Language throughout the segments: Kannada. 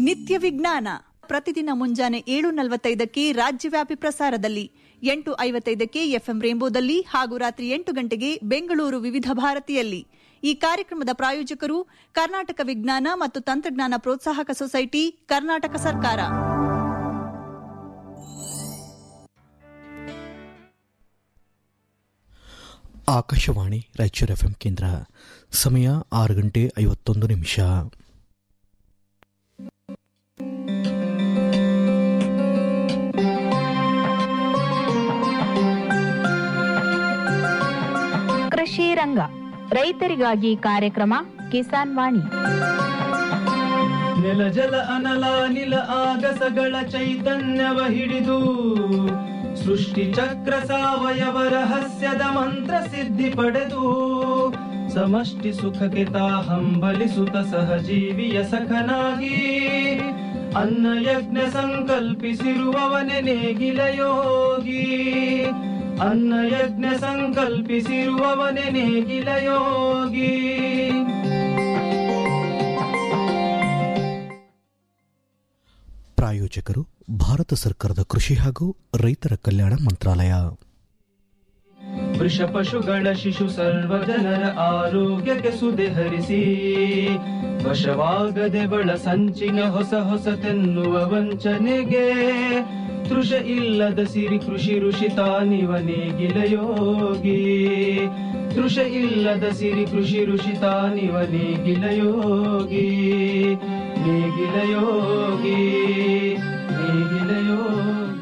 ನಿತ್ಯ ವಿಜ್ಞಾನ ಪ್ರತಿದಿನ ಮುಂಜಾನೆ ಏಳು ನಲವತ್ತೈದಕ್ಕೆ ರಾಜ್ಯವ್ಯಾಪಿ ಪ್ರಸಾರದಲ್ಲಿ ಎಂಟು ಐವತ್ತೈದಕ್ಕೆ ಎಫ್ಎಂ ರೇಂಬೋದಲ್ಲಿ ಹಾಗೂ ರಾತ್ರಿ ಎಂಟು ಗಂಟೆಗೆ ಬೆಂಗಳೂರು ವಿವಿಧ ಭಾರತಿಯಲ್ಲಿ ಈ ಕಾರ್ಯಕ್ರಮದ ಪ್ರಾಯೋಜಕರು ಕರ್ನಾಟಕ ವಿಜ್ಞಾನ ಮತ್ತು ತಂತ್ರಜ್ಞಾನ ಪ್ರೋತ್ಸಾಹಕ ಸೊಸೈಟಿ ಕರ್ನಾಟಕ ಸರ್ಕಾರ ಆಕಾಶವಾಣಿ ರಾಯಚೂರು ಎಫ್ಎಂ ಕೇಂದ್ರ ಸಮಯ ಆರು ಗಂಟೆ ಐವತ್ತೊಂದು ನಿಮಿಷ ಕೃಷಿ ರಂಗ ರೈತರಿಗಾಗಿ ಕಾರ್ಯಕ್ರಮ ಕಿಸಾನ್ ವಾಣಿ ನೆಲ ಜಲ ಅನಲ ನಿಲ ಆಗಸಗಳ ಚೈತನ್ಯವ ಹಿಡಿದು ಸೃಷ್ಟಿ ಚಕ್ರ ಸಾವಯವ ರಹಸ್ಯದ ಮಂತ್ರ ಸಿದ್ಧಿ ಪಡೆದು ಸಮಷ್ಟಿ ಸುಖಕ್ಕೆ ತಾ ಹಂಬಲಿಸುತ್ತ ಸಹಜೀವಿಯ ಸಖನಾಗಿ ಅನ್ನ ಯಜ್ಞ ಸಂಕಲ್ಪಿಸಿರುವವನೆ ನೇಗಿಲ ಯೋಗಿ ಅನ್ನ ಯಜ್ಞ ಸಂಕಲ್ಪಿಸಿರುವವನೆ ನೇಗಿಲ ಯೋಗಿ ಪ್ರಾಯೋಜಕರು ಭಾರತ ಸರ್ಕಾರದ ಕೃಷಿ ಹಾಗೂ ರೈತರ ಕಲ್ಯಾಣ ಮಂತ್ರಾಲಯ ವೃಷ ಪಶುಗಳ ಶಿಶು ಸರ್ವ ಜನರ ಆರೋಗ್ಯಕ್ಕೆ ಸುದೆ ಹರಿಸಿ ವಶವಾಗದೆ ಬಳ ಸಂಚಿನ ಹೊಸ ಹೊಸತೆನ್ನುವ ವಂಚನೆಗೆ ತೃಷ ಇಲ್ಲದ ಸಿರಿ ಕೃಷಿ ಋಷಿ ತಾನಿವ ನೇಗಿಲ ಯೋಗಿ ತೃಷ ಇಲ್ಲದ ಸಿರಿ ಕೃಷಿ ಋಷಿ ತಾನಿವ ನೇಗಿಲ ಯೋಗಿ ನೇಗಿಲ ಯೋಗಿ ನೇಗಿಲ ಯೋಗಿ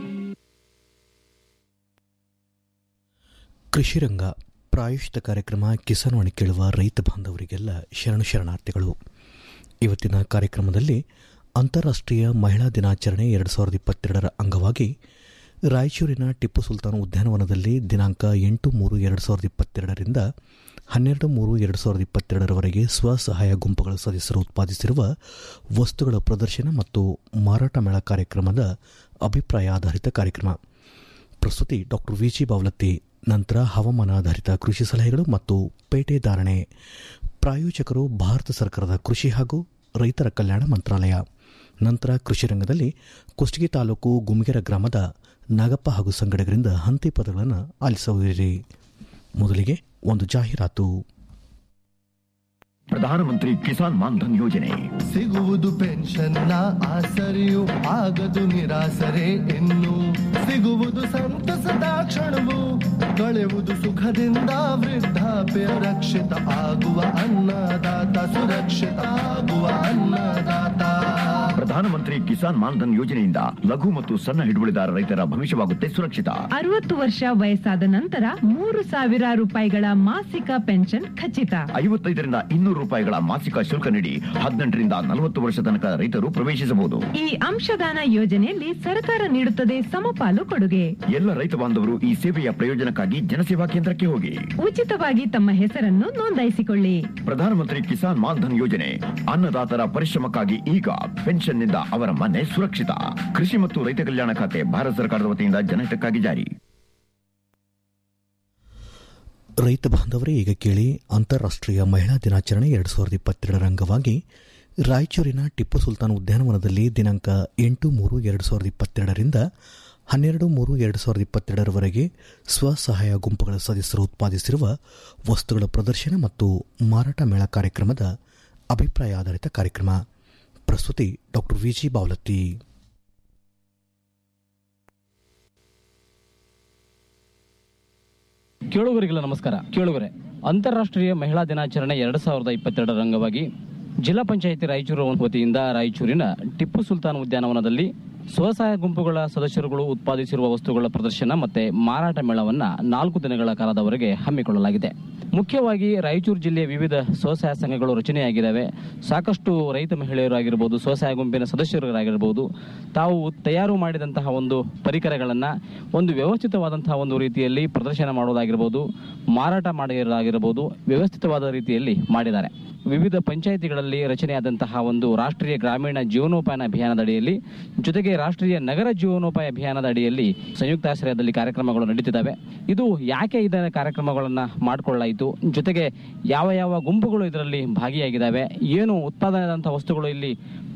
ಕೃಷಿ ರಂಗ ಪ್ರಾಯೋಜಿತ ಕಾರ್ಯಕ್ರಮ ಕಿಸಾನ್ ವಾಣಿ ಕೇಳುವ ರೈತ ಬಾಂಧವರಿಗೆಲ್ಲ ಶರಣು ಶರಣಾರ್ಥಿಗಳು ಇವತ್ತಿನ ಕಾರ್ಯಕ್ರಮದಲ್ಲಿ ಅಂತಾರಾಷ್ಟ್ರೀಯ ಮಹಿಳಾ ದಿನಾಚರಣೆ ಎರಡು ಸಾವಿರದ ಇಪ್ಪತ್ತೆರಡರ ಅಂಗವಾಗಿ ರಾಯಚೂರಿನ ಟಿಪ್ಪು ಸುಲ್ತಾನ್ ಉದ್ಯಾನವನದಲ್ಲಿ ದಿನಾಂಕ ಎಂಟು ಮೂರು ಎರಡು ಸಾವಿರದ ಇಪ್ಪತ್ತೆರಡರಿಂದ ಹನ್ನೆರಡು ಮೂರು ಎರಡು ಸಾವಿರದ ಇಪ್ಪತ್ತೆರಡರವರೆಗೆ ಸ್ವಸಹಾಯ ಗುಂಪುಗಳ ಸದಸ್ಯರು ಉತ್ಪಾದಿಸಿರುವ ವಸ್ತುಗಳ ಪ್ರದರ್ಶನ ಮತ್ತು ಮಾರಾಟ ಮೇಳ ಕಾರ್ಯಕ್ರಮದ ಅಭಿಪ್ರಾಯ ಆಧಾರಿತ ಕಾರ್ಯಕ್ರಮ ಪ್ರಸ್ತುತಿ ಡಾಕ್ಟರ್ ವಿಜಿ ಬಾವಲತ್ತಿ ನಂತರ ಹವಾಮಾನ ಆಧಾರಿತ ಕೃಷಿ ಸಲಹೆಗಳು ಮತ್ತು ಪೇಟೆ ಧಾರಣೆ ಪ್ರಾಯೋಜಕರು ಭಾರತ ಸರ್ಕಾರದ ಕೃಷಿ ಹಾಗೂ ರೈತರ ಕಲ್ಯಾಣ ಮಂತ್ರಾಲಯ ನಂತರ ಕೃಷಿ ರಂಗದಲ್ಲಿ ಕುಷ್ಟಗಿ ತಾಲೂಕು ಗುಮ್ಗೆರ ಗ್ರಾಮದ ನಾಗಪ್ಪ ಹಾಗೂ ಸಂಗಡಿಗರಿಂದ ಹಂತಿ ಪದಗಳನ್ನು ಆಲಿಸುವಿರಿ ಮೊದಲಿಗೆ ಒಂದು ಜಾಹೀರಾತು ಪ್ರಧಾನಮಂತ್ರಿ ಕಿಸಾನ್ ಮಾನ್ಧನ್ ಯೋಜನೆ ಸಿಗುವುದು ಪೆನ್ಷನ್ನ ಆಸರೆಯು ಆಗದು ನಿರಾಸರೆ ಇನ್ನು ಸಿಗುವುದು ಸಂತಸದ ಕ್ಷಣವು ಕಳೆಯುವುದು ಸುಖದಿಂದ ವೃದ್ಧಾಪ್ಯ ರಕ್ಷಿತ ಆಗುವ ಅನ್ನದಾತ ಸುರಕ್ಷಿತ ಆಗುವ ಅನ್ನದಾತ ಪ್ರಧಾನಮಂತ್ರಿ ಕಿಸಾನ್ ಮಾನ್ಧನ್ ಯೋಜನೆಯಿಂದ ಲಘು ಮತ್ತು ಸಣ್ಣ ಹಿಡುವಳಿದಾರ ರೈತರ ಭವಿಷ್ಯವಾಗುತ್ತೆ ಸುರಕ್ಷಿತ ಅರವತ್ತು ವರ್ಷ ವಯಸ್ಸಾದ ನಂತರ ಮೂರು ಸಾವಿರ ರೂಪಾಯಿಗಳ ಮಾಸಿಕ ಪೆನ್ಷನ್ ಖಚಿತ ಐವತ್ತೈದರಿಂದ ಇನ್ನೂರು ರೂಪಾಯಿಗಳ ಮಾಸಿಕ ಶುಲ್ಕ ನೀಡಿ ಹದಿನೆಂಟರಿಂದ ನಲವತ್ತು ವರ್ಷ ತನಕ ರೈತರು ಪ್ರವೇಶಿಸಬಹುದು ಈ ಅಂಶದಾನ ಯೋಜನೆಯಲ್ಲಿ ಸರ್ಕಾರ ನೀಡುತ್ತದೆ ಸಮಪಾಲು ಕೊಡುಗೆ ಎಲ್ಲ ರೈತ ಬಾಂಧವರು ಈ ಸೇವೆಯ ಪ್ರಯೋಜನಕ್ಕಾಗಿ ಜನಸೇವಾ ಕೇಂದ್ರಕ್ಕೆ ಹೋಗಿ ಉಚಿತವಾಗಿ ತಮ್ಮ ಹೆಸರನ್ನು ನೋಂದಾಯಿಸಿಕೊಳ್ಳಿ ಪ್ರಧಾನಮಂತ್ರಿ ಕಿಸಾನ್ ಮಾನ್ಧನ್ ಯೋಜನೆ ಅನ್ನದಾತರ ಪರಿಶ್ರಮಕ್ಕಾಗಿ ಈಗ ಪೆನ್ಷನ್ನಿಂದ ಅವರ ಮನೆ ಸುರಕ್ಷಿತ ಕೃಷಿ ಮತ್ತು ರೈತ ಕಲ್ಯಾಣ ಖಾತೆ ಭಾರತ ಸರ್ಕಾರದ ವತಿಯಿಂದ ಜನಹಿತಕ್ಕಾಗಿ ಜಾರಿ ರೈತ ಬಾಂಧವರೇ ಈಗ ಕೇಳಿ ಅಂತಾರಾಷ್ಟ್ರೀಯ ಮಹಿಳಾ ದಿನಾಚರಣೆ ಎರಡು ಸಾವಿರದ ಇಪ್ಪತ್ತೆರಡರ ಅಂಗವಾಗಿ ರಾಯಚೂರಿನ ಟಿಪ್ಪು ಸುಲ್ತಾನ್ ಉದ್ಯಾನವನದಲ್ಲಿ ದಿನಾಂಕ ಎಂಟು ಮೂರು ಎರಡು ಸಾವಿರದ ಇಪ್ಪತ್ತೆರಡರಿಂದ ಹನ್ನೆರಡು ಮೂರು ಎರಡು ಸಾವಿರದ ಇಪ್ಪತ್ತೆರಡರವರೆಗೆ ಸ್ವಸಹಾಯ ಗುಂಪುಗಳ ಸದಸ್ಯರು ಉತ್ಪಾದಿಸಿರುವ ವಸ್ತುಗಳ ಪ್ರದರ್ಶನ ಮತ್ತು ಮಾರಾಟ ಮೇಳ ಕಾರ್ಯಕ್ರಮದ ಅಭಿಪ್ರಾಯ ಆಧಾರಿತ ಕಾರ್ಯಕ್ರಮ ಪ್ರಸ್ತುತಿ ಡಾಕ್ಟರ್ ವಿಜಿ ಬಾವಲತ್ತಿ ಕೇಳುಗರಿಗೆಲ್ಲ ನಮಸ್ಕಾರ ಕೇಳುಗರೆ ಅಂತಾರಾಷ್ಟ್ರೀಯ ಮಹಿಳಾ ದಿನಾಚರಣೆ ಎರಡು ಸಾವಿರದ ಇಪ್ಪತ್ತೆರಡರ ಅಂಗವಾಗಿ ಜಿಲ್ಲಾ ಪಂಚಾಯಿತಿ ರಾಯಚೂರು ವತಿಯಿಂದ ರಾಯಚೂರಿನ ಟಿಪ್ಪು ಸುಲ್ತಾನ್ ಉದ್ಯಾನವನದಲ್ಲಿ ಸ್ವಸಹಾಯ ಗುಂಪುಗಳ ಸದಸ್ಯರುಗಳು ಉತ್ಪಾದಿಸಿರುವ ವಸ್ತುಗಳ ಪ್ರದರ್ಶನ ಮತ್ತೆ ಮಾರಾಟ ಮೇಳವನ್ನ ನಾಲ್ಕು ದಿನಗಳ ಕಾಲದವರೆಗೆ ಹಮ್ಮಿಕೊಳ್ಳಲಾಗಿದೆ ಮುಖ್ಯವಾಗಿ ರಾಯಚೂರು ಜಿಲ್ಲೆಯ ವಿವಿಧ ಸ್ವಸಹಾಯ ಸಂಘಗಳು ರಚನೆಯಾಗಿದ್ದಾವೆ ಸಾಕಷ್ಟು ರೈತ ಮಹಿಳೆಯರು ಆಗಿರ್ಬೋದು ಸ್ವಸಹಾಯ ಗುಂಪಿನ ಸದಸ್ಯರಾಗಿರ್ಬೋದು ತಾವು ತಯಾರು ಮಾಡಿದಂತಹ ಒಂದು ಪರಿಕರಗಳನ್ನು ಒಂದು ವ್ಯವಸ್ಥಿತವಾದಂತಹ ಒಂದು ರೀತಿಯಲ್ಲಿ ಪ್ರದರ್ಶನ ಮಾಡೋದಾಗಿರ್ಬೋದು ಮಾರಾಟ ಮಾಡೋದಾಗಿರ್ಬೋದು ವ್ಯವಸ್ಥಿತವಾದ ರೀತಿಯಲ್ಲಿ ಮಾಡಿದ್ದಾರೆ ವಿವಿಧ ಪಂಚಾಯಿತಿಗಳಲ್ಲಿ ರಚನೆಯಾದಂತಹ ಒಂದು ರಾಷ್ಟ್ರೀಯ ಗ್ರಾಮೀಣ ಜೀವನೋಪಾಯನ ಅಭಿಯಾನದ ಅಡಿಯಲ್ಲಿ ಜೊತೆಗೆ ರಾಷ್ಟ್ರೀಯ ನಗರ ಜೀವನೋಪಾಯ ಅಭಿಯಾನದ ಅಡಿಯಲ್ಲಿ ಸಂಯುಕ್ತಾಶ್ರಯದಲ್ಲಿ ಕಾರ್ಯಕ್ರಮಗಳು ನಡೀತಿದ್ದಾವೆ ಇದು ಯಾಕೆ ಇದರ ಕಾರ್ಯಕ್ರಮಗಳನ್ನು ಮಾಡಿಕೊಳ್ಳಲಾಯಿತು ಜೊತೆಗೆ ಯಾವ ಯಾವ ಗುಂಪುಗಳು ಇದರಲ್ಲಿ ಭಾಗಿಯಾಗಿದ್ದಾವೆ ಏನು ಉತ್ಪಾದನೆಯಾದಂತಹ ವಸ್ತುಗಳು ಇಲ್ಲಿ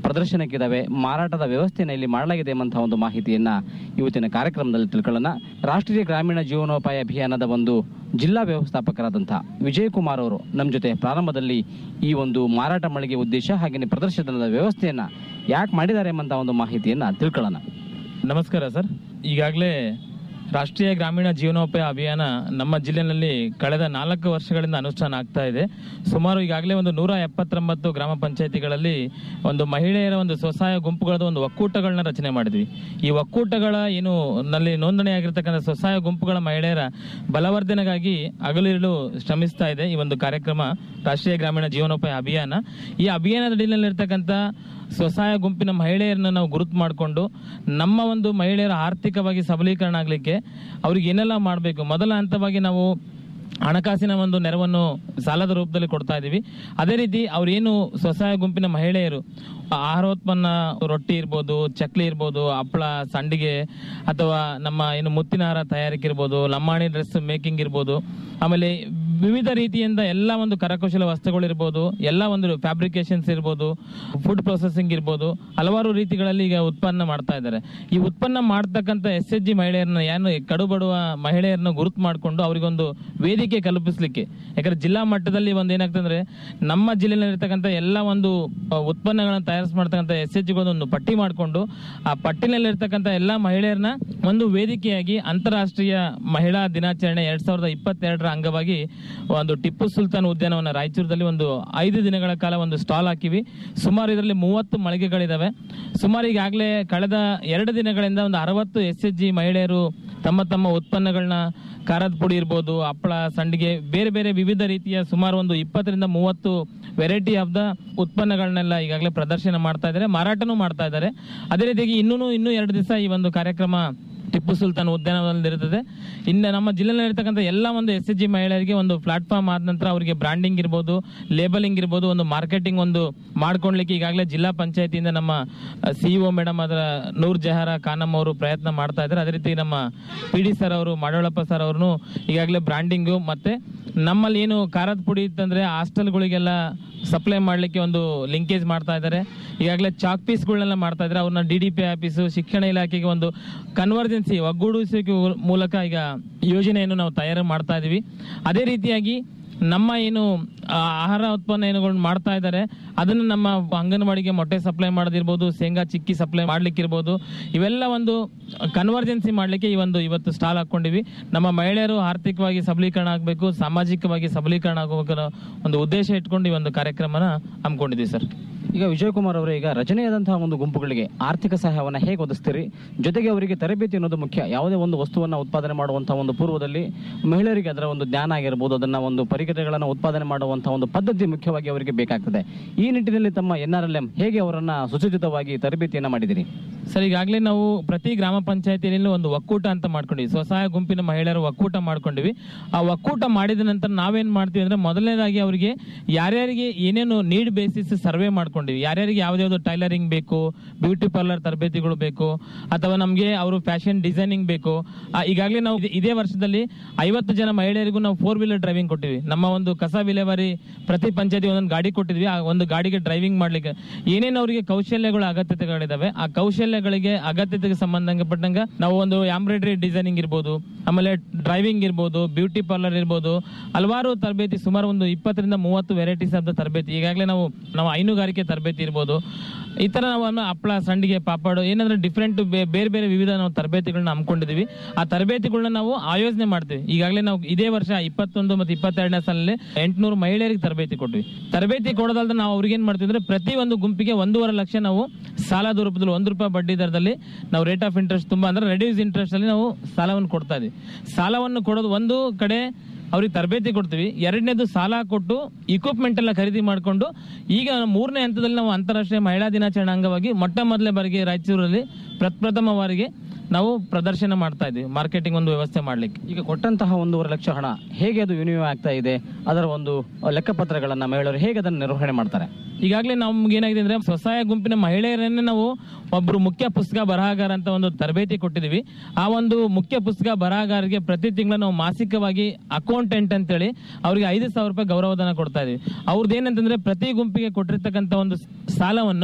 ಪ್ರದರ್ಶನಕ್ಕಿದ್ದಾವೆ ಮಾರಾಟದ ವ್ಯವಸ್ಥೆಯನ್ನು ಇಲ್ಲಿ ಮಾಡಲಾಗಿದೆ ಎಂಬಂತಹ ಒಂದು ಮಾಹಿತಿಯನ್ನ ಇವತ್ತಿನ ಕಾರ್ಯಕ್ರಮದಲ್ಲಿ ತಿಳ್ಕೊಳ್ಳೋಣ ರಾಷ್ಟ್ರೀಯ ಗ್ರಾಮೀಣ ಜೀವನೋಪಾಯ ಅಭಿಯಾನದ ಒಂದು ಜಿಲ್ಲಾ ವ್ಯವಸ್ಥಾಪಕರಾದಂತಹ ವಿಜಯ್ ಕುಮಾರ್ ಅವರು ನಮ್ಮ ಜೊತೆ ಪ್ರಾರಂಭದಲ್ಲಿ ಈ ಒಂದು ಮಾರಾಟ ಮಳಿಗೆ ಉದ್ದೇಶ ಹಾಗೆಯೇ ಪ್ರದರ್ಶನದ ವ್ಯವಸ್ಥೆಯನ್ನ ಯಾಕೆ ಮಾಡಿದ್ದಾರೆ ಎಂಬಂತಹ ಒಂದು ಮಾಹಿತಿಯನ್ನ ತಿಳ್ಕೊಳ್ಳೋಣ ನಮಸ್ಕಾರ ಸರ್ ಈಗಾಗಲೇ ರಾಷ್ಟ್ರೀಯ ಗ್ರಾಮೀಣ ಜೀವನೋಪಾಯ ಅಭಿಯಾನ ನಮ್ಮ ಜಿಲ್ಲೆಯಲ್ಲಿ ಕಳೆದ ನಾಲ್ಕು ವರ್ಷಗಳಿಂದ ಅನುಷ್ಠಾನ ಆಗ್ತಾ ಇದೆ ಸುಮಾರು ಈಗಾಗಲೇ ಒಂದು ನೂರ ಎಪ್ಪತ್ತೊಂಬತ್ತು ಗ್ರಾಮ ಪಂಚಾಯತಿಗಳಲ್ಲಿ ಒಂದು ಮಹಿಳೆಯರ ಒಂದು ಸ್ವಸಹಾಯ ಗುಂಪುಗಳದ ಒಂದು ಒಕ್ಕೂಟಗಳನ್ನ ರಚನೆ ಮಾಡಿದ್ವಿ ಈ ಒಕ್ಕೂಟಗಳ ಏನು ನಲ್ಲಿ ನೋಂದಣಿಯಾಗಿರ್ತಕ್ಕಂಥ ಸ್ವಸಹಾಯ ಗುಂಪುಗಳ ಮಹಿಳೆಯರ ಬಲವರ್ಧನೆಗಾಗಿ ಹಗಲಿರುಳು ಶ್ರಮಿಸ್ತಾ ಇದೆ ಈ ಒಂದು ಕಾರ್ಯಕ್ರಮ ರಾಷ್ಟ್ರೀಯ ಗ್ರಾಮೀಣ ಜೀವನೋಪಾಯ ಅಭಿಯಾನ ಈ ಅಭಿಯಾನದ ಅಡಿಯಲ್ಲಿರ್ತಕ್ಕಂಥ ಸ್ವಸಹಾಯ ಗುಂಪಿನ ಮಹಿಳೆಯರನ್ನ ನಾವು ಗುರುತು ಮಾಡಿಕೊಂಡು ನಮ್ಮ ಒಂದು ಮಹಿಳೆಯರ ಆರ್ಥಿಕವಾಗಿ ಸಬಲೀಕರಣ ಆಗಲಿಕ್ಕೆ ಅವ್ರಿಗೆ ಏನೆಲ್ಲ ಮಾಡಬೇಕು ಮೊದಲ ಹಂತವಾಗಿ ನಾವು ಹಣಕಾಸಿನ ಒಂದು ನೆರವನ್ನು ಸಾಲದ ರೂಪದಲ್ಲಿ ಕೊಡ್ತಾ ಇದ್ದೀವಿ ಅದೇ ರೀತಿ ಅವ್ರೇನು ಸ್ವಸಹಾಯ ಗುಂಪಿನ ಮಹಿಳೆಯರು ಆಹಾರೋತ್ಪನ್ನ ರೊಟ್ಟಿ ಇರ್ಬೋದು ಚಕ್ಲಿ ಇರ್ಬೋದು ಹಪ್ಪಳ ಸಂಡಿಗೆ ಅಥವಾ ನಮ್ಮ ಏನು ಮುತ್ತಿನ ಹಾರ ತಯಾರಿಕೆ ಇರ್ಬೋದು ಲಂಬಾಣಿ ಡ್ರೆಸ್ ಮೇಕಿಂಗ್ ಇರ್ಬೋದು ಆಮೇಲೆ ವಿವಿಧ ರೀತಿಯಿಂದ ಎಲ್ಲ ಒಂದು ಕರಕುಶಲ ವಸ್ತುಗಳು ಇರ್ಬೋದು ಎಲ್ಲ ಒಂದು ಫ್ಯಾಬ್ರಿಕೇಶನ್ಸ್ ಇರ್ಬೋದು ಫುಡ್ ಪ್ರೊಸೆಸಿಂಗ್ ಇರ್ಬೋದು ಹಲವಾರು ರೀತಿಗಳಲ್ಲಿ ಈಗ ಉತ್ಪನ್ನ ಮಾಡ್ತಾ ಇದ್ದಾರೆ ಈ ಉತ್ಪನ್ನ ಮಾಡ್ತಕ್ಕಂಥ ಎಸ್ ಎಚ್ ಜಿ ಮಹಿಳೆಯರನ್ನ ಏನು ಕಡುಬಡುವ ಮಹಿಳೆಯರನ್ನ ಗುರುತು ಮಾಡಿಕೊಂಡು ಅವರಿಗೊಂದು ವೇದಿಕೆ ಕಲ್ಪಿಸಲಿಕ್ಕೆ ಯಾಕಂದ್ರೆ ಜಿಲ್ಲಾ ಮಟ್ಟದಲ್ಲಿ ಒಂದು ಏನಾಗ್ತಂದ್ರೆ ನಮ್ಮ ಜಿಲ್ಲೆಯಲ್ಲಿರ್ತಕ್ಕಂಥ ಎಲ್ಲ ಒಂದು ಆ, ಉತ್ಪನ್ನಗಳನ್ನ ತಯಾರಿಸಿ ಮಾಡ್ತಕ್ಕಂಥ ಎಸ್ ಎಚ್ ಒಂದು ಪಟ್ಟಿ ಮಾಡಿಕೊಂಡು ಆ ಪಟ್ಟಿನಲ್ಲಿರ್ತಕ್ಕಂಥ ಎಲ್ಲ ಮಹಿಳೆಯರನ್ನ ಒಂದು ವೇದಿಕೆಯಾಗಿ ಅಂತಾರಾಷ್ಟ್ರೀಯ ಮಹಿಳಾ ದಿನಾಚರಣೆ ಎರಡ್ ಸಾವಿರದ ಇಪ್ಪತ್ತೆರಡರ ಅಂಗವಾಗಿ ಒಂದು ಟಿಪ್ಪು ಸುಲ್ತಾನ್ ಉದ್ಯಾನವನ ರಾಯಚೂರದಲ್ಲಿ ಒಂದು ಐದು ದಿನಗಳ ಕಾಲ ಒಂದು ಸ್ಟಾಲ್ ಹಾಕಿವಿ ಸುಮಾರು ಇದರಲ್ಲಿ ಮೂವತ್ತು ಮಳಿಗೆಗಳಿದಾವೆ ಸುಮಾರು ಈಗಾಗಲೇ ಕಳೆದ ಎರಡು ದಿನಗಳಿಂದ ಒಂದು ಅರವತ್ತು ಎಸ್ ಎಚ್ ಜಿ ಮಹಿಳೆಯರು ತಮ್ಮ ತಮ್ಮ ಉತ್ಪನ್ನಗಳನ್ನ ಖಾರದ ಪುಡಿ ಇರ್ಬೋದು ಹಪ್ಪಳ ಸಂಡಿಗೆ ಬೇರೆ ಬೇರೆ ವಿವಿಧ ರೀತಿಯ ಸುಮಾರು ಒಂದು ಇಪ್ಪತ್ತರಿಂದ ಮೂವತ್ತು ವೆರೈಟಿ ಆಫ್ ದ ಉತ್ಪನ್ನಗಳನ್ನೆಲ್ಲ ಈಗಾಗಲೇ ಪ್ರದರ್ಶನ ಮಾಡ್ತಾ ಇದ್ದಾರೆ ಮಾರಾಟನೂ ಮಾಡ್ತಾ ಇದ್ದಾರೆ ಅದೇ ರೀತಿಯಾಗಿ ಇನ್ನೂ ಇನ್ನೂ ಎರಡು ದಿವಸ ಈ ಒಂದು ಕಾರ್ಯಕ್ರಮ ಟಿಪ್ಪು ಸುಲ್ತಾನ್ ಉದ್ಯಾನವನದಲ್ಲಿ ಇರುತ್ತದೆ ಇನ್ನು ನಮ್ಮ ಜಿಲ್ಲೆಯಲ್ಲಿ ಇರ್ತಕ್ಕಂಥ ಎಲ್ಲ ಒಂದು ಎಸ್ ಎಚ್ ಜಿ ಮಹಿಳೆಯರಿಗೆ ಒಂದು ಪ್ಲಾಟ್ಫಾರ್ಮ್ ಆದ ನಂತರ ಅವರಿಗೆ ಬ್ರಾಂಡಿಂಗ್ ಇರ್ಬೋದು ಲೇಬಲಿಂಗ್ ಇರ್ಬೋದು ಒಂದು ಮಾರ್ಕೆಟಿಂಗ್ ಒಂದು ಮಾಡ್ಕೊಳ್ಲಿಕ್ಕೆ ಈಗಾಗಲೇ ಜಿಲ್ಲಾ ಪಂಚಾಯತಿಯಿಂದ ನಮ್ಮ ಸಿಇಒ ಮೇಡಮ್ ಅದರ ನೂರ್ ಜಹಾರ ಖಾನಮ್ ಅವರು ಪ್ರಯತ್ನ ಮಾಡ್ತಾ ಇದ್ದಾರೆ ಅದೇ ರೀತಿ ನಮ್ಮ ಪಿ ಡಿ ಸರ್ ಅವರು ಮಾಡಳಪ್ಪ ಸರ್ ಅವ್ರನ್ನು ಈಗಾಗಲೇ ಬ್ರಾಂಡಿಂಗು ಮತ್ತೆ ನಮ್ಮಲ್ಲಿ ಏನು ಖಾರದ ಪುಡಿ ಇತ್ತಂದ್ರೆ ಹಾಸ್ಟೆಲ್ಗಳಿಗೆಲ್ಲ ಸಪ್ಲೈ ಮಾಡಲಿಕ್ಕೆ ಒಂದು ಲಿಂಕೇಜ್ ಮಾಡ್ತಾ ಇದ್ದಾರೆ ಈಗಾಗಲೇ ಚಾಕ್ ಪೀಸ್ಗಳನ್ನೆಲ್ಲ ಮಾಡ್ತಾ ಇದ್ದಾರೆ ಅವ್ರನ್ನ ಡಿ ಡಿ ಪಿ ಆಫೀಸು ಶಿಕ್ಷಣ ಇಲಾಖೆಗೆ ಒಂದು ಕನ್ವರ್ಜೆನ್ಸಿ ಒಗ್ಗೂಡಿಸುವಿಕೆ ಮೂಲಕ ಈಗ ಯೋಜನೆಯನ್ನು ನಾವು ತಯಾರು ಮಾಡ್ತಾ ಇದೀವಿ ಅದೇ ರೀತಿಯಾಗಿ ನಮ್ಮ ಏನು ಆ, ಆಹಾರ ಉತ್ಪನ್ನ ಏನುಗಳು ಮಾಡ್ತಾ ಇದ್ದಾರೆ ಅದನ್ನು ನಮ್ಮ ಅಂಗನವಾಡಿಗೆ ಮೊಟ್ಟೆ ಸಪ್ಲೈ ಮಾಡೋದಿರ್ಬೋದು ಶೇಂಗಾ ಚಿಕ್ಕಿ ಸಪ್ಲೈ ಮಾಡ್ಲಿಕ್ಕಿರ್ಬೋದು ಇವೆಲ್ಲ ಒಂದು ಕನ್ವರ್ಜೆನ್ಸಿ ಮಾಡ್ಲಿಕ್ಕೆ ಈ ಒಂದು ಇವತ್ತು ಸ್ಟಾಲ್ ಹಾಕೊಂಡಿವಿ ನಮ್ಮ ಮಹಿಳೆಯರು ಆರ್ಥಿಕವಾಗಿ ಸಬಲೀಕರಣ ಆಗಬೇಕು ಸಾಮಾಜಿಕವಾಗಿ ಸಬಲೀಕರಣ ಆಗಬೇಕು ಅನ್ನೋ ಒಂದು ಉದ್ದೇಶ ಇಟ್ಕೊಂಡು ಈ ಒಂದು ಕಾರ್ಯಕ್ರಮನ ಹಮ್ಮಿಕೊಂಡಿದ್ದೀವಿ ಸರ್ ಈಗ ವಿಜಯಕುಮಾರ್ ಅವರು ಈಗ ರಚನೆಯಾದಂತಹ ಒಂದು ಗುಂಪುಗಳಿಗೆ ಆರ್ಥಿಕ ಸಹಾಯವನ್ನು ಹೇಗೆ ಒದಗಿಸ್ತೀರಿ ಜೊತೆಗೆ ಅವರಿಗೆ ತರಬೇತಿ ಅನ್ನೋದು ಮುಖ್ಯ ಯಾವುದೇ ಒಂದು ವಸ್ತುವನ್ನ ಉತ್ಪಾದನೆ ಮಾಡುವಂತಹ ಒಂದು ಪೂರ್ವದಲ್ಲಿ ಮಹಿಳೆಯರಿಗೆ ಅದರ ಒಂದು ಜ್ಞಾನ ಆಗಿರ್ಬೋದು ಅದನ್ನ ಒಂದು ಪರಿಕರಗಳನ್ನು ಉತ್ಪಾದನೆ ಮಾಡುವಂತಹ ಒಂದು ಪದ್ಧತಿ ಮುಖ್ಯವಾಗಿ ಅವರಿಗೆ ಬೇಕಾಗ್ತದೆ ಈ ನಿಟ್ಟಿನಲ್ಲಿ ತಮ್ಮ ಎನ್ ಆರ್ ಎಲ್ ಎಂ ಹೇಗೆ ಅವರನ್ನ ಸುಸಜ್ಜಿತವಾಗಿ ತರಬೇತಿಯನ್ನ ಮಾಡಿದಿರಿ ಸರ್ ಈಗಾಗಲೇ ನಾವು ಪ್ರತಿ ಗ್ರಾಮ ಪಂಚಾಯತಿಯಲ್ಲಿ ಒಂದು ಒಕ್ಕೂಟ ಅಂತ ಮಾಡ್ಕೊಂಡಿವಿ ಸ್ವಸಹಾಯ ಗುಂಪಿನ ಮಹಿಳೆಯರ ಒಕ್ಕೂಟ ಮಾಡ್ಕೊಂಡಿವಿ ಆ ಒಕ್ಕೂಟ ಮಾಡಿದ ನಂತರ ನಾವೇನ್ ಮಾಡ್ತೀವಿ ಅಂದ್ರೆ ಮೊದಲನೇದಾಗಿ ಅವರಿಗೆ ಯಾರ್ಯಾರಿಗೆ ಏನೇನು ನೀಡ್ ಬೇಸಿಸ್ ಸರ್ವೆ ಮಾಡ್ಕೊಂಡಿವಿ ಯಾರ್ಯಾರಿಗೆ ಯಾವ್ದಾವ್ದು ಟೈಲರಿಂಗ್ ಬೇಕು ಬ್ಯೂಟಿ ಪಾರ್ಲರ್ ತರಬೇತಿಗಳು ಬೇಕು ಅಥವಾ ನಮಗೆ ಅವರು ಫ್ಯಾಷನ್ ಡಿಸೈನಿಂಗ್ ಬೇಕು ಆ, ಈಗಾಗಲೇ ನಾವು ಇದೇ- ಇದೇ ವರ್ಷದಲ್ಲಿ ಐವತ್ತು ಜನ ಮಹಿಳೆಯರಿಗೂ ನಾವು ಫೋರ್ ವೀಲರ್ ಡ್ರೈವಿಂಗ್ ಕೊಟ್ಟಿವಿ ನಮ್ಮ ಒಂದು ಕಸ ವಿಲೇವಾರಿ ಪ್ರತಿ ಪಂಚಾಯತಿ ಒಂದೊಂದು ಗಾಡಿ ಕೊಟ್ಟಿದ್ವಿ ಆ ಒಂದು ಗಾಡಿಗೆ ಡ್ರೈವಿಂಗ್ ಮಾಡ್ಲಿಕ್ಕೆ ಏನೇನು ಅವರಿಗೆ ಕೌಶಲ್ಯಗಳ ಅಗತ್ಯತೆಗಳಿದಾವೆ ಆ ಕೌಶಲ್ಯಗಳಿಗೆ ಅಗತ್ಯತೆಗೆ ಸಂಬಂಧಪಟ್ಟಂಗ ನಾವು ಒಂದು ಎಂಬ್ರಾಯ್ಡ್ರಿ ಡಿಸೈನಿಂಗ್ ಇರ್ಬೋದು ಆಮೇಲೆ ಡ್ರೈವಿಂಗ್ ಇರ್ಬೋದು ಬ್ಯೂಟಿ ಪಾರ್ಲರ್ ಇರ್ಬೋದು ಹಲವಾರು ತರಬೇತಿ ಸುಮಾರು ಒಂದು ಇಪ್ಪತ್ತರಿಂದ ಮೂವತ್ತು ವೆರೈಟೀಸ್ ಆಫ್ ದ ತರಬೇತಿ ಈಗಾಗಲೇ ನಾವು ನಾವು ಹೈನುಗಾರಿಕೆ ತರಬೇತಿ ಇರ್ಬೋದು ಈ ತರ ನಾವು ಅನ್ನ ಹಪ್ಪಳ ಸಂಡಿಗೆ ಪಾಪಡು ಏನಂದ್ರೆ ಡಿಫ್ರೆಂಟ್ ಬೇರೆ ಬೇರೆ ವಿವಿಧ ನಾವು ತರಬೇತಿಗಳನ್ನ ಹಮ್ಮಿಕೊಂಡಿದೀವಿ ಆ ತರಬೇತಿಗಳನ್ನ ನಾವು ಆಯೋಜನೆ ಮಾಡ್ತೀವಿ ಈಗಾಗಲೇ ನಾವು ಇದೇ ವರ್ಷ ಇಪ್ಪತ್ತೊಂದು ಮತ್ತು ಇಪ್ಪತ್ತೆರಡನೇ ಸಾಲಲ್ಲಿ ಎಂಟುನೂರು ಮಹಿಳೆಯರಿಗೆ ತರಬೇತಿ ಕೊಟ್ವಿ ತರಬೇತಿ ಕೊಡೋದಲ್ದ ನಾವು ಅವ್ರಿಗೆ ಏನ್ ಮಾಡ್ತೀವಿ ಅಂದ್ರೆ ಪ್ರತಿ ಒಂದು ಗುಂಪಿಗೆ ಒಂದೂವರೆ ಲಕ್ಷ ನಾವು ಸಾಲದ ರೂಪದಲ್ಲಿ ಒಂದು ರೂಪಾಯಿ ಬಡ್ಡಿ ದರದಲ್ಲಿ ನಾವು ರೇಟ್ ಆಫ್ ಇಂಟ್ರೆಸ್ಟ್ ತುಂಬಾ ಅಂದ್ರೆ ರೆಡ್ಯೂಸ್ ಇಂಟ್ರೆಸ್ಟ್ ಅಲ್ಲಿ ನಾವು ಸಾಲವನ್ನು ಕೊಡ್ತಾ ಇದೀವಿ ಸಾಲವನ್ನು ಕೊಡೋದು ಒಂದು ಕಡೆ ಅವ್ರಿಗೆ ತರಬೇತಿ ಕೊಡ್ತೀವಿ ಎರಡನೇದು ಸಾಲ ಕೊಟ್ಟು ಇಕ್ವಿಪ್ಮೆಂಟ್ ಎಲ್ಲ ಖರೀದಿ ಮಾಡಿಕೊಂಡು ಈಗ ಮೂರನೇ ಹಂತದಲ್ಲಿ ನಾವು ಅಂತಾರಾಷ್ಟ್ರೀಯ ಮಹಿಳಾ ದಿನಾಚರಣೆ ಅಂಗವಾಗಿ ಮೊಟ್ಟ ಮೊದಲೇ ಬಾರಿಗೆ ರಾಯಚೂರಲ್ಲಿ ಪ್ರಪ್ರಥಮ ಬಾರಿಗೆ ನಾವು ಪ್ರದರ್ಶನ ಮಾಡ್ತಾ ಇದ್ವಿ ಮಾರ್ಕೆಟಿಂಗ್ ಒಂದು ವ್ಯವಸ್ಥೆ ಮಾಡ್ಲಿಕ್ಕೆ ಈಗ ಕೊಟ್ಟಂತಹ ಒಂದೂವರೆ ಲಕ್ಷ ಹಣ ಹೇಗೆ ಅದು ವಿನಿಯೋಗ ಆಗ್ತಾ ಇದೆ ಅದರ ಒಂದು ಲೆಕ್ಕಪತ್ರಗಳನ್ನ ಮಹಿಳೆಯರು ಹೇಗೆ ಅದನ್ನು ನಿರ್ವಹಣೆ ಮಾಡ್ತಾರೆ ಈಗಾಗಲೇ ನಮ್ಗೆ ಏನಾಗಿದೆ ಅಂದ್ರೆ ಸ್ವಸಹಾಯ ಗುಂಪಿನ ಮಹಿಳೆಯರನ್ನೇ ನಾವು ಒಬ್ರು ಮುಖ್ಯ ಪುಸ್ತಕ ಬರಹಗಾರ ಅಂತ ಒಂದು ತರಬೇತಿ ಕೊಟ್ಟಿದೀವಿ ಆ ಒಂದು ಮುಖ್ಯ ಪುಸ್ತಕ ಬರಹಗಾರರಿಗೆ ಪ್ರತಿ ತಿಂಗಳು ನಾವು ಮಾಸಿಕವಾಗಿ ಅಕೌಂಟೆಂಟ್ ಅಂತೇಳಿ ಅವ್ರಿಗೆ ಐದು ಸಾವಿರ ರೂಪಾಯಿ ಗೌರವಧನ ಕೊಡ್ತಾ ಇದೀವಿ ಅವ್ರದ್ದು ಏನಂತಂದ್ರೆ ಪ್ರತಿ ಗುಂಪಿಗೆ ಕೊಟ್ಟಿರ್ತಕ್ಕಂಥ ಒಂದು ಸಾಲವನ್ನು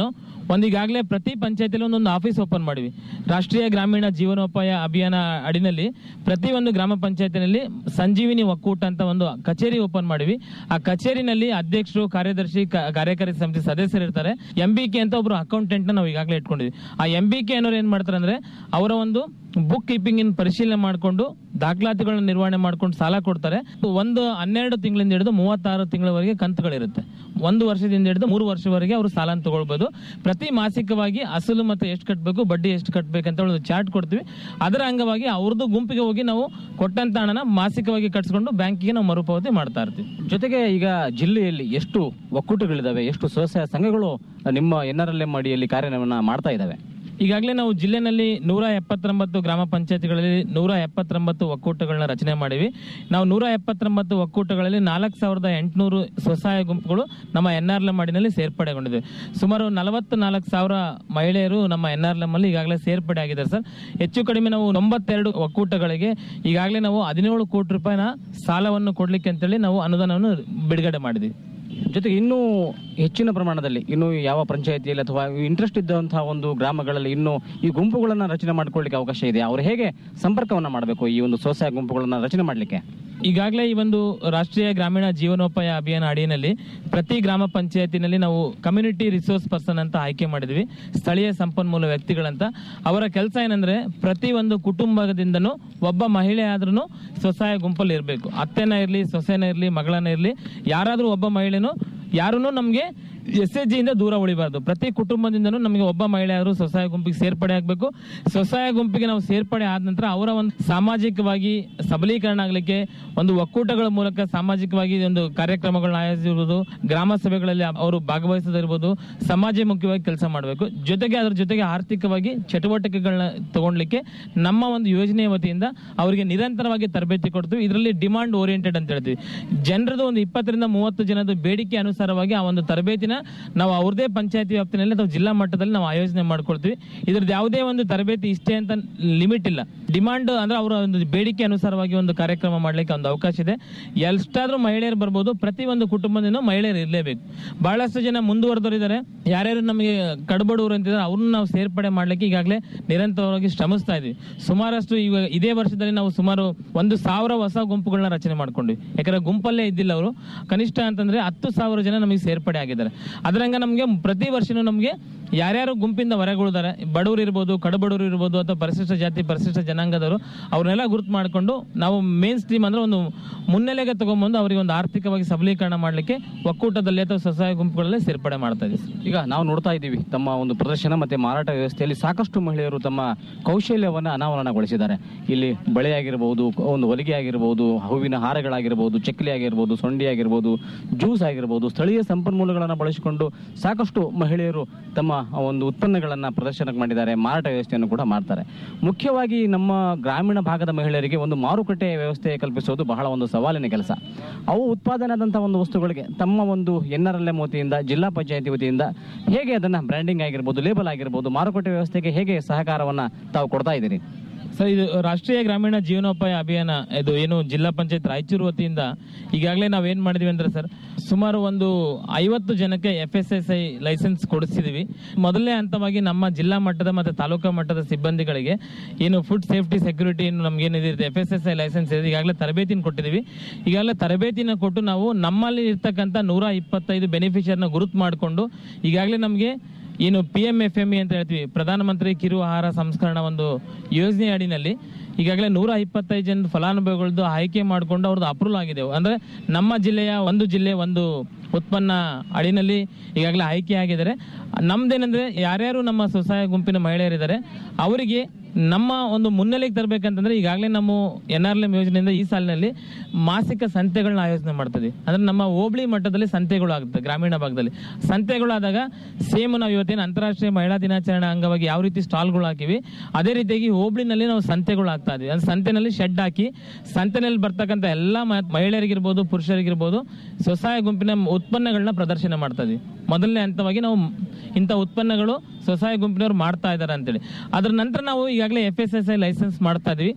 ಒಂದು ಈಗಾಗಲೇ ಪ್ರತಿ ಪಂಚಾಯತಿಯಲ್ಲಿ ಒಂದೊಂದು ಆಫೀಸ್ ಓಪನ್ ಮಾಡಿವಿ ರಾಷ್ಟ್ರೀಯ ಗ್ರಾಮೀಣ ಜೀವನೋಪಾಯ ಅಭಿಯಾನ ಅಡಿನಲ್ಲಿ ಪ್ರತಿ ಒಂದು ಗ್ರಾಮ ಪಂಚಾಯತಿನಲ್ಲಿ ಸಂಜೀವಿನಿ ಒಕ್ಕೂಟ ಅಂತ ಒಂದು ಕಚೇರಿ ಓಪನ್ ಮಾಡಿವಿ ಆ ಕಚೇರಿನಲ್ಲಿ ಅಧ್ಯಕ್ಷರು ಕಾರ್ಯದರ್ಶಿ ಕ- ಕಾರ್ಯಕಾರಿ ಸಮಿತಿ ಸದಸ್ಯರು ಇರ್ತಾರೆ ಎಂ ಬಿ ಕೆ ಅಂತ ಒಬ್ರು ಅಕೌಂಟೆಂಟ್ ನಾವು ಈಗಾಗಲೇ ಇಟ್ಕೊಂಡಿದ್ವಿ ಆ ಎಂ ಬಿ ಕೆ ಅನ್ನೋರು ಏನ್ ಮಾಡ್ತಾರೆ ಅಂದ್ರೆ ಅವರ ಒಂದು ಬುಕ್ ಕೀಪಿಂಗ್ ಇನ್ ಪರಿಶೀಲನೆ ಮಾಡಿಕೊಂಡು ದಾಖಲಾತಿಗಳನ್ನ ನಿರ್ವಹಣೆ ಮಾಡ್ಕೊಂಡು ಸಾಲ ಕೊಡ್ತಾರೆ ಒಂದು ಹನ್ನೆರಡು ತಿಂಗಳಿಂದ ಹಿಡಿದು ಮೂವತ್ತಾರು ತಿಂಗಳವರೆಗೆ ಕಂತುಗಳಿರುತ್ತೆ ಒಂದು ವರ್ಷದಿಂದ ಹಿಡಿದು ಮೂರು ವರ್ಷವರೆಗೆ ಅವರು ಸಾಲ ತಗೊಳ್ಬಹುದು ಪ್ರತಿ ಮಾಸಿಕವಾಗಿ ಅಸಲು ಮತ್ತೆ ಎಷ್ಟು ಕಟ್ಟಬೇಕು ಬಡ್ಡಿ ಎಷ್ಟು ಕಟ್ಟಬೇಕಂತ ಒಂದು ಚಾರ್ಟ್ ಕೊಡ್ತೀವಿ ಅದರ ಅಂಗವಾಗಿ ಅವ್ರದ್ದು ಗುಂಪಿಗೆ ಹೋಗಿ ನಾವು ಕೊಟ್ಟಂತ ಹಣನ ಮಾಸಿಕವಾಗಿ ಕಟ್ಸ್ಕೊಂಡು ಬ್ಯಾಂಕಿಗೆ ನಾವು ಮರುಪಾವತಿ ಮಾಡ್ತಾ ಇರ್ತೀವಿ ಜೊತೆಗೆ ಈಗ ಜಿಲ್ಲೆಯಲ್ಲಿ ಎಷ್ಟು ಒಕ್ಕೂಟಗಳಿದಾವೆ ಎಷ್ಟು ಸ್ವಸಹಾಯ ಸಂಘಗಳು ನಿಮ್ಮ ಎನ್ ಆರ್ ಎಲ್ ಎಂ ಅಡಿಯಲ್ಲಿ ಕಾರ್ಯವನ್ನ ಮಾಡ್ತಾ ಇದ್ದಾವೆ ಈಗಾಗಲೇ ನಾವು ಜಿಲ್ಲೆನಲ್ಲಿ ನೂರ ಎಪ್ಪತ್ತೊಂಬತ್ತು ಗ್ರಾಮ ಪಂಚಾಯತಿಗಳಲ್ಲಿ ನೂರ ಎಪ್ಪತ್ತೊಂಬತ್ತು ಒಕ್ಕೂಟಗಳನ್ನ ರಚನೆ ಮಾಡಿವಿ ನಾವು ನೂರ ಎಪ್ಪತ್ತೊಂಬತ್ತು ಒಕ್ಕೂಟಗಳಲ್ಲಿ ನಾಲ್ಕು ಸಾವಿರದ ಎಂಟುನೂರು ಸ್ವಸಹಾಯ ಗುಂಪುಗಳು ನಮ್ಮ ಎನ್ ಆರ್ ಎಂ ಮಾಡಿನಲ್ಲಿ ಸೇರ್ಪಡೆಗೊಂಡಿದೆ ಸುಮಾರು ನಲವತ್ತು ನಾಲ್ಕು ಸಾವಿರ ಮಹಿಳೆಯರು ನಮ್ಮ ಎನ್ ಆರ್ ಎಂ ಅಲ್ಲಿ ಈಗಾಗಲೇ ಸೇರ್ಪಡೆ ಆಗಿದ್ದಾರೆ ಸರ್ ಹೆಚ್ಚು ಕಡಿಮೆ ನಾವು ತೊಂಬತ್ತೆರಡು ಒಕ್ಕೂಟಗಳಿಗೆ ಈಗಾಗಲೇ ನಾವು ಹದಿನೇಳು ಕೋಟಿ ರೂಪಾಯಿನ ಸಾಲವನ್ನು ಕೊಡ್ಲಿಕ್ಕೆ ಅಂತೇಳಿ ನಾವು ಅನುದಾನವನ್ನು ಬಿಡುಗಡೆ ಮಾಡಿದ್ವಿ ಜೊತೆಗೆ ಇನ್ನೂ ಹೆಚ್ಚಿನ ಪ್ರಮಾಣದಲ್ಲಿ ಇನ್ನು ಯಾವ ಪಂಚಾಯತಿಯಲ್ಲಿ ಅಥವಾ ಇಂಟ್ರೆಸ್ಟ್ ಇದ್ದಂತಹ ಒಂದು ಗ್ರಾಮಗಳಲ್ಲಿ ಇನ್ನು ಈ ಗುಂಪುಗಳನ್ನ ರಚನೆ ಮಾಡ್ಕೊಳ್ಳಿಕ್ಕೆ ಅವಕಾಶ ಇದೆ ಅವರು ಹೇಗೆ ಸಂಪರ್ಕವನ್ನ ಮಾಡಬೇಕು ಈ ಒಂದು ಸ್ವಸಹಾಯ ಗುಂಪುಗಳನ್ನ ರಚನೆ ಮಾಡಲಿಕ್ಕೆ ಈಗಾಗಲೇ ಈ ಒಂದು ರಾಷ್ಟ್ರೀಯ ಗ್ರಾಮೀಣ ಜೀವನೋಪಾಯ ಅಭಿಯಾನ ಅಡಿಯಲ್ಲಿ ಪ್ರತಿ ಗ್ರಾಮ ಪಂಚಾಯತಿನಲ್ಲಿ ನಾವು ಕಮ್ಯುನಿಟಿ ರಿಸೋರ್ಸ್ ಪರ್ಸನ್ ಅಂತ ಆಯ್ಕೆ ಮಾಡಿದ್ವಿ ಸ್ಥಳೀಯ ಸಂಪನ್ಮೂಲ ವ್ಯಕ್ತಿಗಳಂತ ಅವರ ಕೆಲಸ ಏನಂದ್ರೆ ಪ್ರತಿ ಒಂದು ಕುಟುಂಬದಿಂದನೂ ಒಬ್ಬ ಮಹಿಳೆ ಆದ್ರೂ ಸ್ವಸಹಾಯ ಗುಂಪಲ್ಲಿ ಇರಬೇಕು ಅತ್ತೆನ ಇರಲಿ ಸೊಸೆನ ಇರಲಿ ಮಗಳನ್ನ ಇರಲಿ ಯಾರಾದ್ರೂ ಒಬ್ಬ ಮಹಿಳೆನೂ ಯಾರೂ ನಮಗೆ ಎಸ್ ಎಚ್ ಜಿಯಿಂದ ದೂರ ಉಳಿಬಾರ್ದು ಪ್ರತಿ ಕುಟುಂಬದಿಂದನೂ ನಮಗೆ ಒಬ್ಬ ಮಹಿಳೆ ಆದರೂ ಸ್ವಸಹಾಯ ಗುಂಪಿಗೆ ಸೇರ್ಪಡೆ ಆಗಬೇಕು ಸ್ವಸಹಾಯ ಗುಂಪಿಗೆ ನಾವು ಸೇರ್ಪಡೆ ಆದ ನಂತರ ಅವರ ಒಂದು ಸಾಮಾಜಿಕವಾಗಿ ಸಬಲೀಕರಣ ಆಗಲಿಕ್ಕೆ ಒಂದು ಒಕ್ಕೂಟಗಳ ಮೂಲಕ ಸಾಮಾಜಿಕವಾಗಿ ಒಂದು ಕಾರ್ಯಕ್ರಮಗಳನ್ನ ಆಯೋಜಿಸಿರುವುದು ಗ್ರಾಮ ಸಭೆಗಳಲ್ಲಿ ಅವರು ಭಾಗವಹಿಸೋದಿರ್ಬೋದು ಸಮಾಜಮುಖಿಯಾಗಿ ಕೆಲಸ ಮಾಡಬೇಕು ಜೊತೆಗೆ ಅದ್ರ ಜೊತೆಗೆ ಆರ್ಥಿಕವಾಗಿ ಚಟುವಟಿಕೆಗಳನ್ನ ತಗೊಳ್ಲಿಕ್ಕೆ ನಮ್ಮ ಒಂದು ಯೋಜನೆಯ ವತಿಯಿಂದ ಅವರಿಗೆ ನಿರಂತರವಾಗಿ ತರಬೇತಿ ಕೊಡ್ತೀವಿ ಇದರಲ್ಲಿ ಡಿಮಾಂಡ್ ಓರಿಯೆಂಟೆಡ್ ಅಂತ ಹೇಳ್ತೀವಿ ಜನರದು ಒಂದು ಇಪ್ಪತ್ತರಿಂದ ಮೂವತ್ತು ಜನದ ಬೇಡಿಕೆ ಅನುಸಾರವಾಗಿ ಆ ಒಂದು ತರಬೇತಿನ ನಾವು ಅವ್ರದೇ ಪಂಚಾಯತಿ ವ್ಯಾಪ್ತಿನಲ್ಲಿ ಅಥವಾ ಜಿಲ್ಲಾ ಮಟ್ಟದಲ್ಲಿ ನಾವು ಆಯೋಜನೆ ಮಾಡ್ಕೊಳ್ತೀವಿ ಇದ್ರದ್ದು ಯಾವುದೇ ಒಂದು ತರಬೇತಿ ಇಷ್ಟೇ ಅಂತ ಲಿಮಿಟ್ ಇಲ್ಲ ಡಿಮಾಂಡ್ ಅಂದ್ರೆ ಅವರ ಒಂದು ಬೇಡಿಕೆ ಅನುಸಾರವಾಗಿ ಒಂದು ಕಾರ್ಯಕ್ರಮ ಮಾಡ್ಲಿಕ್ಕೆ ಒಂದು ಅವಕಾಶ ಇದೆ ಎಷ್ಟಾದ್ರೂ ಮಹಿಳೆಯರು ಬರ್ಬೋದು ಪ್ರತಿ ಒಂದು ಕುಟುಂಬದಿಂದ ಮಹಿಳೆಯರು ಇರಲೇಬೇಕು ಬಹಳಷ್ಟು ಜನ ಮುಂದುವರೆದವರಿದ್ದಾರೆ ಯಾರ್ಯಾರು ನಮಗೆ ಕಡಬಡವರು ಅಂತಿದ್ದಾರೆ ಅವ್ರನ್ನ ನಾವು ಸೇರ್ಪಡೆ ಮಾಡ್ಲಿಕ್ಕೆ ಈಗಾಗಲೇ ನಿರಂತರವಾಗಿ ಶ್ರಮಿಸ್ತಾ ಇದ್ವಿ ಸುಮಾರಷ್ಟು ಇವಾಗ ಇದೇ ವರ್ಷದಲ್ಲಿ ನಾವು ಸುಮಾರು ಒಂದು ಸಾವಿರ ಹೊಸ ಗುಂಪುಗಳನ್ನ ರಚನೆ ಮಾಡ್ಕೊಂಡ್ವಿ ಯಾಕಂದ್ರೆ ಗುಂಪಲ್ಲೇ ಇದ್ದಿಲ್ಲ ಅವರು ಕನಿಷ್ಠ ಅಂತಂದ್ರೆ ಹತ್ತು ಸಾವಿರ ಜನ ನಮಗೆ ಸೇರ್ಪಡೆ ಆಗಿದ್ದಾರೆ ಅದರಂಗ ನಮಗೆ ಪ್ರತಿ ವರ್ಷನೂ ನಮಗೆ ಯಾರ್ಯಾರು ಗುಂಪಿಂದ ಹೊರಗುಳಿದಾರೆ ಬಡವರು ಇರ್ಬೋದು ಕಡುಬಡವರು ಇರ್ಬೋದು ಅಥವಾ ಪರಿಶಿಷ್ಟ ಜಾತಿ ಪರಿಶಿಷ್ಟ ಜನಾಂಗದವರು ಅವ್ರನ್ನೆಲ್ಲ ಗುರುತು ಮಾಡಿಕೊಂಡು ನಾವು ಮೇನ್ ಸ್ಟ್ರೀಮ್ ಅಂದ್ರೆ ಒಂದು ಮುನ್ನೆಲೆಗೆ ತಗೊಂಡ್ಬಂದು ಅವರಿಗೆ ಒಂದು ಆರ್ಥಿಕವಾಗಿ ಸಬಲೀಕರಣ ಮಾಡಲಿಕ್ಕೆ ಒಕ್ಕೂಟದಲ್ಲಿ ಅಥವಾ ಸ್ವಸಹಾಯ ಗುಂಪುಗಳಲ್ಲಿ ಸೇರ್ಪಡೆ ಮಾಡ್ತಾ ಇದ್ದೀವಿ ಈಗ ನಾವು ನೋಡ್ತಾ ಇದ್ದೀವಿ ತಮ್ಮ ಒಂದು ಪ್ರದರ್ಶನ ಮತ್ತೆ ಮಾರಾಟ ವ್ಯವಸ್ಥೆಯಲ್ಲಿ ಸಾಕಷ್ಟು ಮಹಿಳೆಯರು ತಮ್ಮ ಕೌಶಲ್ಯವನ್ನು ಅನಾವರಣಗೊಳಿಸಿದ್ದಾರೆ ಇಲ್ಲಿ ಬಳೆ ಆಗಿರಬಹುದು ಒಂದು ಹೊಲಿಗೆ ಆಗಿರಬಹುದು ಹೂವಿನ ಹಾರಗಳಾಗಿರ್ಬೋದು ಚಕ್ಕಲಿ ಆಗಿರ್ಬೋದು ಸೊಂಡಿ ಆಗಿರ್ಬೋದು ಜ್ಯೂಸ್ ಆಗಿರ್ಬೋದು ಸ್ಥಳೀಯ ಸಂಪನ್ಮೂಲಗಳನ್ನು ಬಳಸಿಕೊಂಡು ಸಾಕಷ್ಟು ಮಹಿಳೆಯರು ತಮ್ಮ ಒಂದು ಉತ್ಪನ್ನಗಳನ್ನು ಪ್ರದರ್ಶನಕ್ಕೆ ಮಾಡಿದ್ದಾರೆ ಮಾರಾಟ ವ್ಯವಸ್ಥೆಯನ್ನು ಕೂಡ ಮಾಡ್ತಾರೆ ಮುಖ್ಯವಾಗಿ ನಮ್ಮ ಗ್ರಾಮೀಣ ಭಾಗದ ಮಹಿಳೆಯರಿಗೆ ಒಂದು ಮಾರುಕಟ್ಟೆ ವ್ಯವಸ್ಥೆ ಕಲ್ಪಿಸೋದು ಬಹಳ ಒಂದು ಸವಾಲಿನ ಕೆಲಸ ಅವು ಉತ್ಪಾದನೆ ಆದಂತಹ ಒಂದು ವಸ್ತುಗಳಿಗೆ ತಮ್ಮ ಒಂದು ಎನ್ ಆರ್ ಎಲ್ ಎಂ ವತಿಯಿಂದ ಜಿಲ್ಲಾ ಪಂಚಾಯತಿ ವತಿಯಿಂದ ಹೇಗೆ ಅದನ್ನ ಬ್ರ್ಯಾಂಡಿಂಗ್ ಆಗಿರ್ಬೋದು ಲೇಬಲ್ ಆಗಿರ್ಬೋದು ಮಾರುಕಟ್ಟೆ ವ್ಯವಸ್ಥೆಗೆ ಹೇಗೆ ಸಹಕಾರವನ್ನ ತಾವು ಕೊಡ್ತಾ ಇದ್ದೀರಿ ಸರ್ ಇದು ರಾಷ್ಟ್ರೀಯ ಗ್ರಾಮೀಣ ಜೀವನೋಪಾಯ ಅಭಿಯಾನ ಇದು ಏನು ಜಿಲ್ಲಾ ಪಂಚಾಯತ್ ರಾಯಚೂರು ವತಿಯಿಂದ ಈಗಾಗಲೇ ನಾವು ಏನ್ ಮಾಡಿದೀವಿ ಅಂದ್ರೆ ಸರ್ ಸುಮಾರು ಒಂದು ಐವತ್ತು ಜನಕ್ಕೆ F S S I licence ಕೊಡಿಸಿದೀವಿ ಮೊದಲನೇ ಹಂತವಾಗಿ ನಮ್ಮ ಜಿಲ್ಲಾ ಮಟ್ಟದ ಮತ್ತೆ ತಾಲೂಕಾ ಮಟ್ಟದ ಸಿಬ್ಬಂದಿಗಳಿಗೆ ಏನು ಫುಡ್ ಸೇಫ್ಟಿ ಸೆಕ್ಯೂರಿಟಿ ನಮ್ಗೆ ಏನಿದೆ F S S I licence ಇದೆ ಈಗಾಗಲೇ ತರಬೇತಿನ ಕೊಟ್ಟಿದ್ದೀವಿ ಈಗಾಗಲೇ ತರಬೇತಿನ ಕೊಟ್ಟು ನಾವು ನಮ್ಮಲ್ಲಿ ಇರ್ತಕ್ಕಂಥ ನೂರ ಇಪ್ಪತ್ತೈದು ಬೆನಿಫಿಷಿಯರ್ನ ಗುರುತು ಮಾಡಿಕೊಂಡು ಈಗಾಗಲೇ ನಮಗೆ ಏನು P M F M E ಅಂತ ಹೇಳ್ತೀವಿ ಪ್ರಧಾನಮಂತ್ರಿ ಕಿರು ಆಹಾರ ಸಂಸ್ಕರಣ ಒಂದು ಯೋಜನೆ ಅಡಿನಲ್ಲಿ ಈಗಾಗಲೇ ನೂರ ಇಪ್ಪತ್ತೈದು ಜನ ಫಲಾನುಭವಿಗಳದ್ದು ಆಯ್ಕೆ ಮಾಡಿಕೊಂಡು ಅವ್ರದ್ದು ಅಪ್ರೂವಲ್ ಆಗಿದೆ ಅಂದ್ರೆ ನಮ್ಮ ಜಿಲ್ಲೆಯ ಒಂದು ಜಿಲ್ಲೆ ಒಂದು ಉತ್ಪನ್ನ ಅಡಿನಲ್ಲಿ ಈಗಾಗಲೇ ಆಯ್ಕೆ ಆಗಿದ್ದಾರೆ ನಮ್ದೇನಂದ್ರೆ ಯಾರ್ಯಾರು ನಮ್ಮ ಸ್ವಸಹಾಯ ಗುಂಪಿನ ಮಹಿಳೆಯರಿದ್ದಾರೆ ಅವರಿಗೆ ನಮ್ಮ ಒಂದು ಮುನ್ನೆಲೆಗೆ ತರಬೇಕಂತಂದ್ರೆ ಈಗಾಗಲೇ ನಮ್ಮ ಎನ್ ಆರ್ ಎಂ ಯೋಜನೆಯಿಂದ ಈ ಸಾಲಿನಲ್ಲಿ ಮಾಸಿಕ ಸಂತೆಗಳನ್ನ ಆಯೋಜನೆ ಮಾಡ್ತದೆ ಅಂದ್ರೆ ನಮ್ಮ ಹೋಬಳಿ ಮಟ್ಟದಲ್ಲಿ ಸಂತೆಗಳು ಆಗುತ್ತೆ ಗ್ರಾಮೀಣ ಭಾಗದಲ್ಲಿ ಸಂತೆಗಳಾದಾಗ ಸೇಮ್ ನಾವು ಇವತ್ತೇನು ಅಂತಾರಾಷ್ಟ್ರೀಯ ಮಹಿಳಾ ದಿನಾಚರಣೆ ಅಂಗವಾಗಿ ಯಾವ ರೀತಿ ಸ್ಟಾಲ್ಗಳು ಹಾಕಿವಿ ಅದೇ ರೀತಿಯಾಗಿ ಹೋಬಳಿನಲ್ಲಿ ನಾವು ಸಂತೆಗಳು ಹಾಕ್ತಾ ಇದೀವಿ ಅಂದ್ರೆ ಸಂತೆನಲ್ಲಿ ಶೆಡ್ ಹಾಕಿ ಸಂತೆನಲ್ಲಿ ಬರ್ತಕ್ಕಂಥ ಎಲ್ಲ ಮ- ಮಹಿಳೆಯರಿಗಿರ್ಬೋದು ಪುರುಷರಿಗಿರ್ಬೋದು ಸ್ವಸಹಾಯ ಗುಂಪಿನ ಉತ್ಪನ್ನಗಳನ್ನ ಪ್ರದರ್ಶನ ಮಾಡ್ತಾ ಇದೀವಿ ಮೊದಲನೇ ಹಂತವಾಗಿ ನಾವು ಇಂಥ ಉತ್ಪನ್ನಗಳು ಸ್ವಸಹಾಯ ಗುಂಪಿನವರು ಮಾಡ್ತಾ ಇದ್ದಾರೆ ಅಂತೇಳಿ ಅದ್ರ ನಂತರ ನಾವು ಈಗಾಗಲೇ F S S I licence ಮಾಡ್ತಾ ಇದೀವಿ